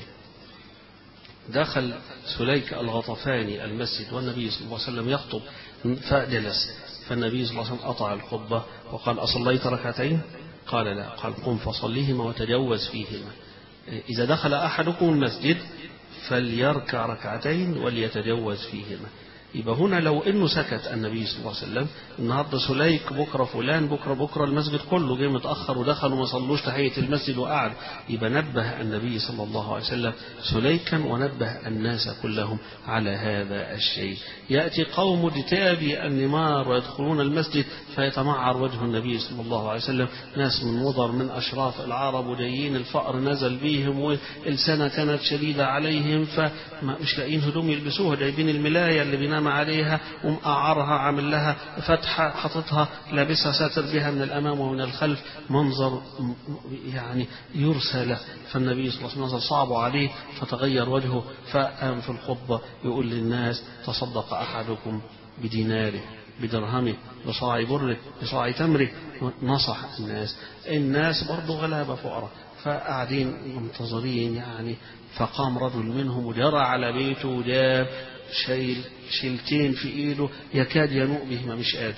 دخل سليك الغطفاني المسجد والنبي صلى الله عليه وسلم يخطب فجلس فالنبي صلى الله عليه وسلم قطع الخطبة وقال أصليت ركعتين قال لا قال قم فصليهما وتجوز فيهما إذا دخل أحدكم المسجد فليركع ركعتين وليتجوز فيهما يبقى هنا لو انه سكت النبي صلى الله عليه وسلم النهارده سليك بكره فلان بكره بكره المسجد كله جه متاخر ودخل وما صلوش تحيه المسجد وقعد يبقى نبه النبي صلى الله عليه وسلم سليكا ونبه الناس كلهم على هذا الشيء ياتي قوم جتابي النمار ويدخلون المسجد فيتمعر وجه النبي صلى الله عليه وسلم ناس من مضر من اشراف العرب وجايين الفقر نزل بيهم والسنه كانت شديده عليهم فمش لاقيين هدوم يلبسوها جايبين الملايه اللي بينام عليها ومقعرها عامل لها فتحة حاططها لابسها ساتر بها من الأمام ومن الخلف منظر يعني يرسى له فالنبي صلى الله عليه وسلم صعب عليه فتغير وجهه فقام في الخطبة يقول للناس تصدق أحدكم بديناره بدرهمه بصاع بره بصاع تمره نصح الناس الناس برضه غلابة فقراء فقاعدين منتظرين يعني فقام رجل منهم وجرى على بيته وجاب شايل شيلتين في ايده يكاد ينوء بهما مش قادر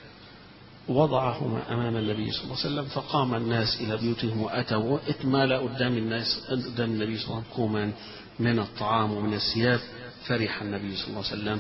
وضعهما امام النبي صلى الله عليه وسلم فقام الناس الى بيوتهم واتوا اتمال قدام الناس قدام النبي صلى الله عليه وسلم كوما من الطعام ومن الثياب فرح النبي صلى الله عليه وسلم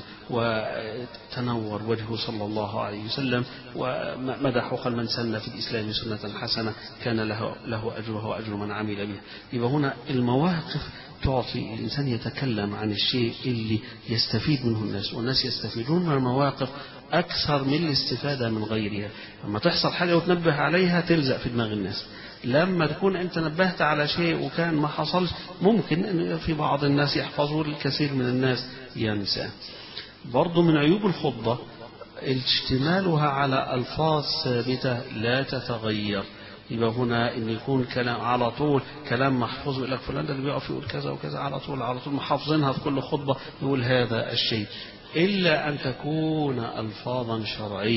وتنور وجهه صلى الله عليه وسلم ومدح وقال من سن في الإسلام سنة حسنة كان له, له أجره وأجر من عمل به يبقى هنا المواقف تعطي الإنسان يتكلم عن الشيء اللي يستفيد منه الناس والناس يستفيدون من المواقف أكثر من الاستفادة من غيرها لما تحصل حاجة وتنبه عليها تلزق في دماغ الناس لما تكون أنت نبهت على شيء وكان ما حصلش ممكن أن في بعض الناس يحفظوا الكثير من الناس ينسى برضو من عيوب الخطبة اشتمالها على ألفاظ ثابتة لا تتغير يبقى هنا ان يكون كلام على طول كلام محفوظ يقول لك فلان ده اللي بيقف يقول كذا وكذا على طول على طول محافظينها في كل خطبه يقول هذا الشيء الا ان تكون الفاظا شرعيه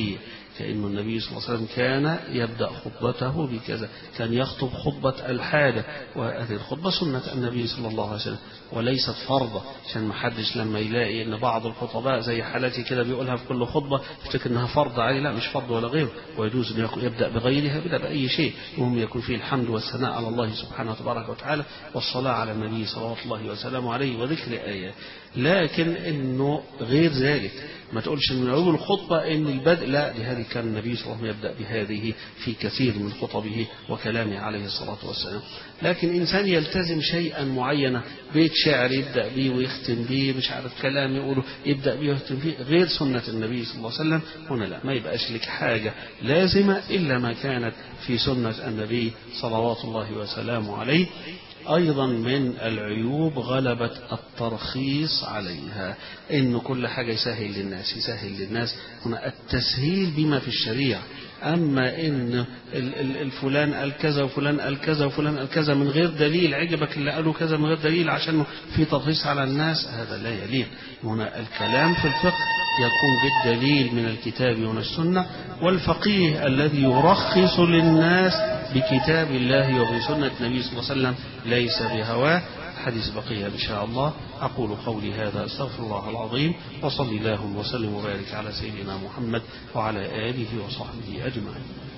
كأن النبي صلى الله عليه وسلم كان يبدأ خطبته بكذا كان يخطب خطبة الحاجة وهذه الخطبة سنة النبي صلى الله عليه وسلم وليست فرضة عشان ما حدش لما يلاقي ان بعض الخطباء زي حالتي كده بيقولها في كل خطبة يفتكر انها فرض عليه لا مش فرض ولا غيره ويجوز ان يبدأ بغيرها يبدأ بأي شيء المهم يكون فيه الحمد والثناء على الله سبحانه وتبارك وتعالى والصلاة على النبي صلوات الله وسلامه عليه وذكر آيات لكن انه غير ذلك ما تقولش من أول الخطبة إن البدء لا لهذه كان النبي صلى الله عليه وسلم يبدأ بهذه في كثير من خطبه وكلامه عليه الصلاة والسلام لكن إنسان يلتزم شيئا معينا بيت شعر يبدأ به ويختم به مش عارف كلام يقوله يبدأ به ويختم به غير سنة النبي صلى الله عليه وسلم هنا لا ما يبقاش لك حاجة لازمة إلا ما كانت في سنة النبي صلوات الله وسلامه عليه أيضا من العيوب غلبة الترخيص عليها إن كل حاجة يسهل للناس يسهل للناس هنا التسهيل بما في الشريعة أما إن الفلان قال كذا وفلان قال كذا وفلان قال كذا من غير دليل عجبك اللي قالوا كذا من غير دليل عشان في ترخيص على الناس هذا لا يليق هنا الكلام في الفقه يكون بالدليل من الكتاب ومن السنة والفقيه الذي يرخص للناس بكتاب الله وبسنة النبي صلى الله عليه وسلم ليس بهواه حديث بقية إن شاء الله أقول قولي هذا أستغفر الله العظيم وصلي اللهم وسلم وبارك على سيدنا محمد وعلى آله وصحبه أجمعين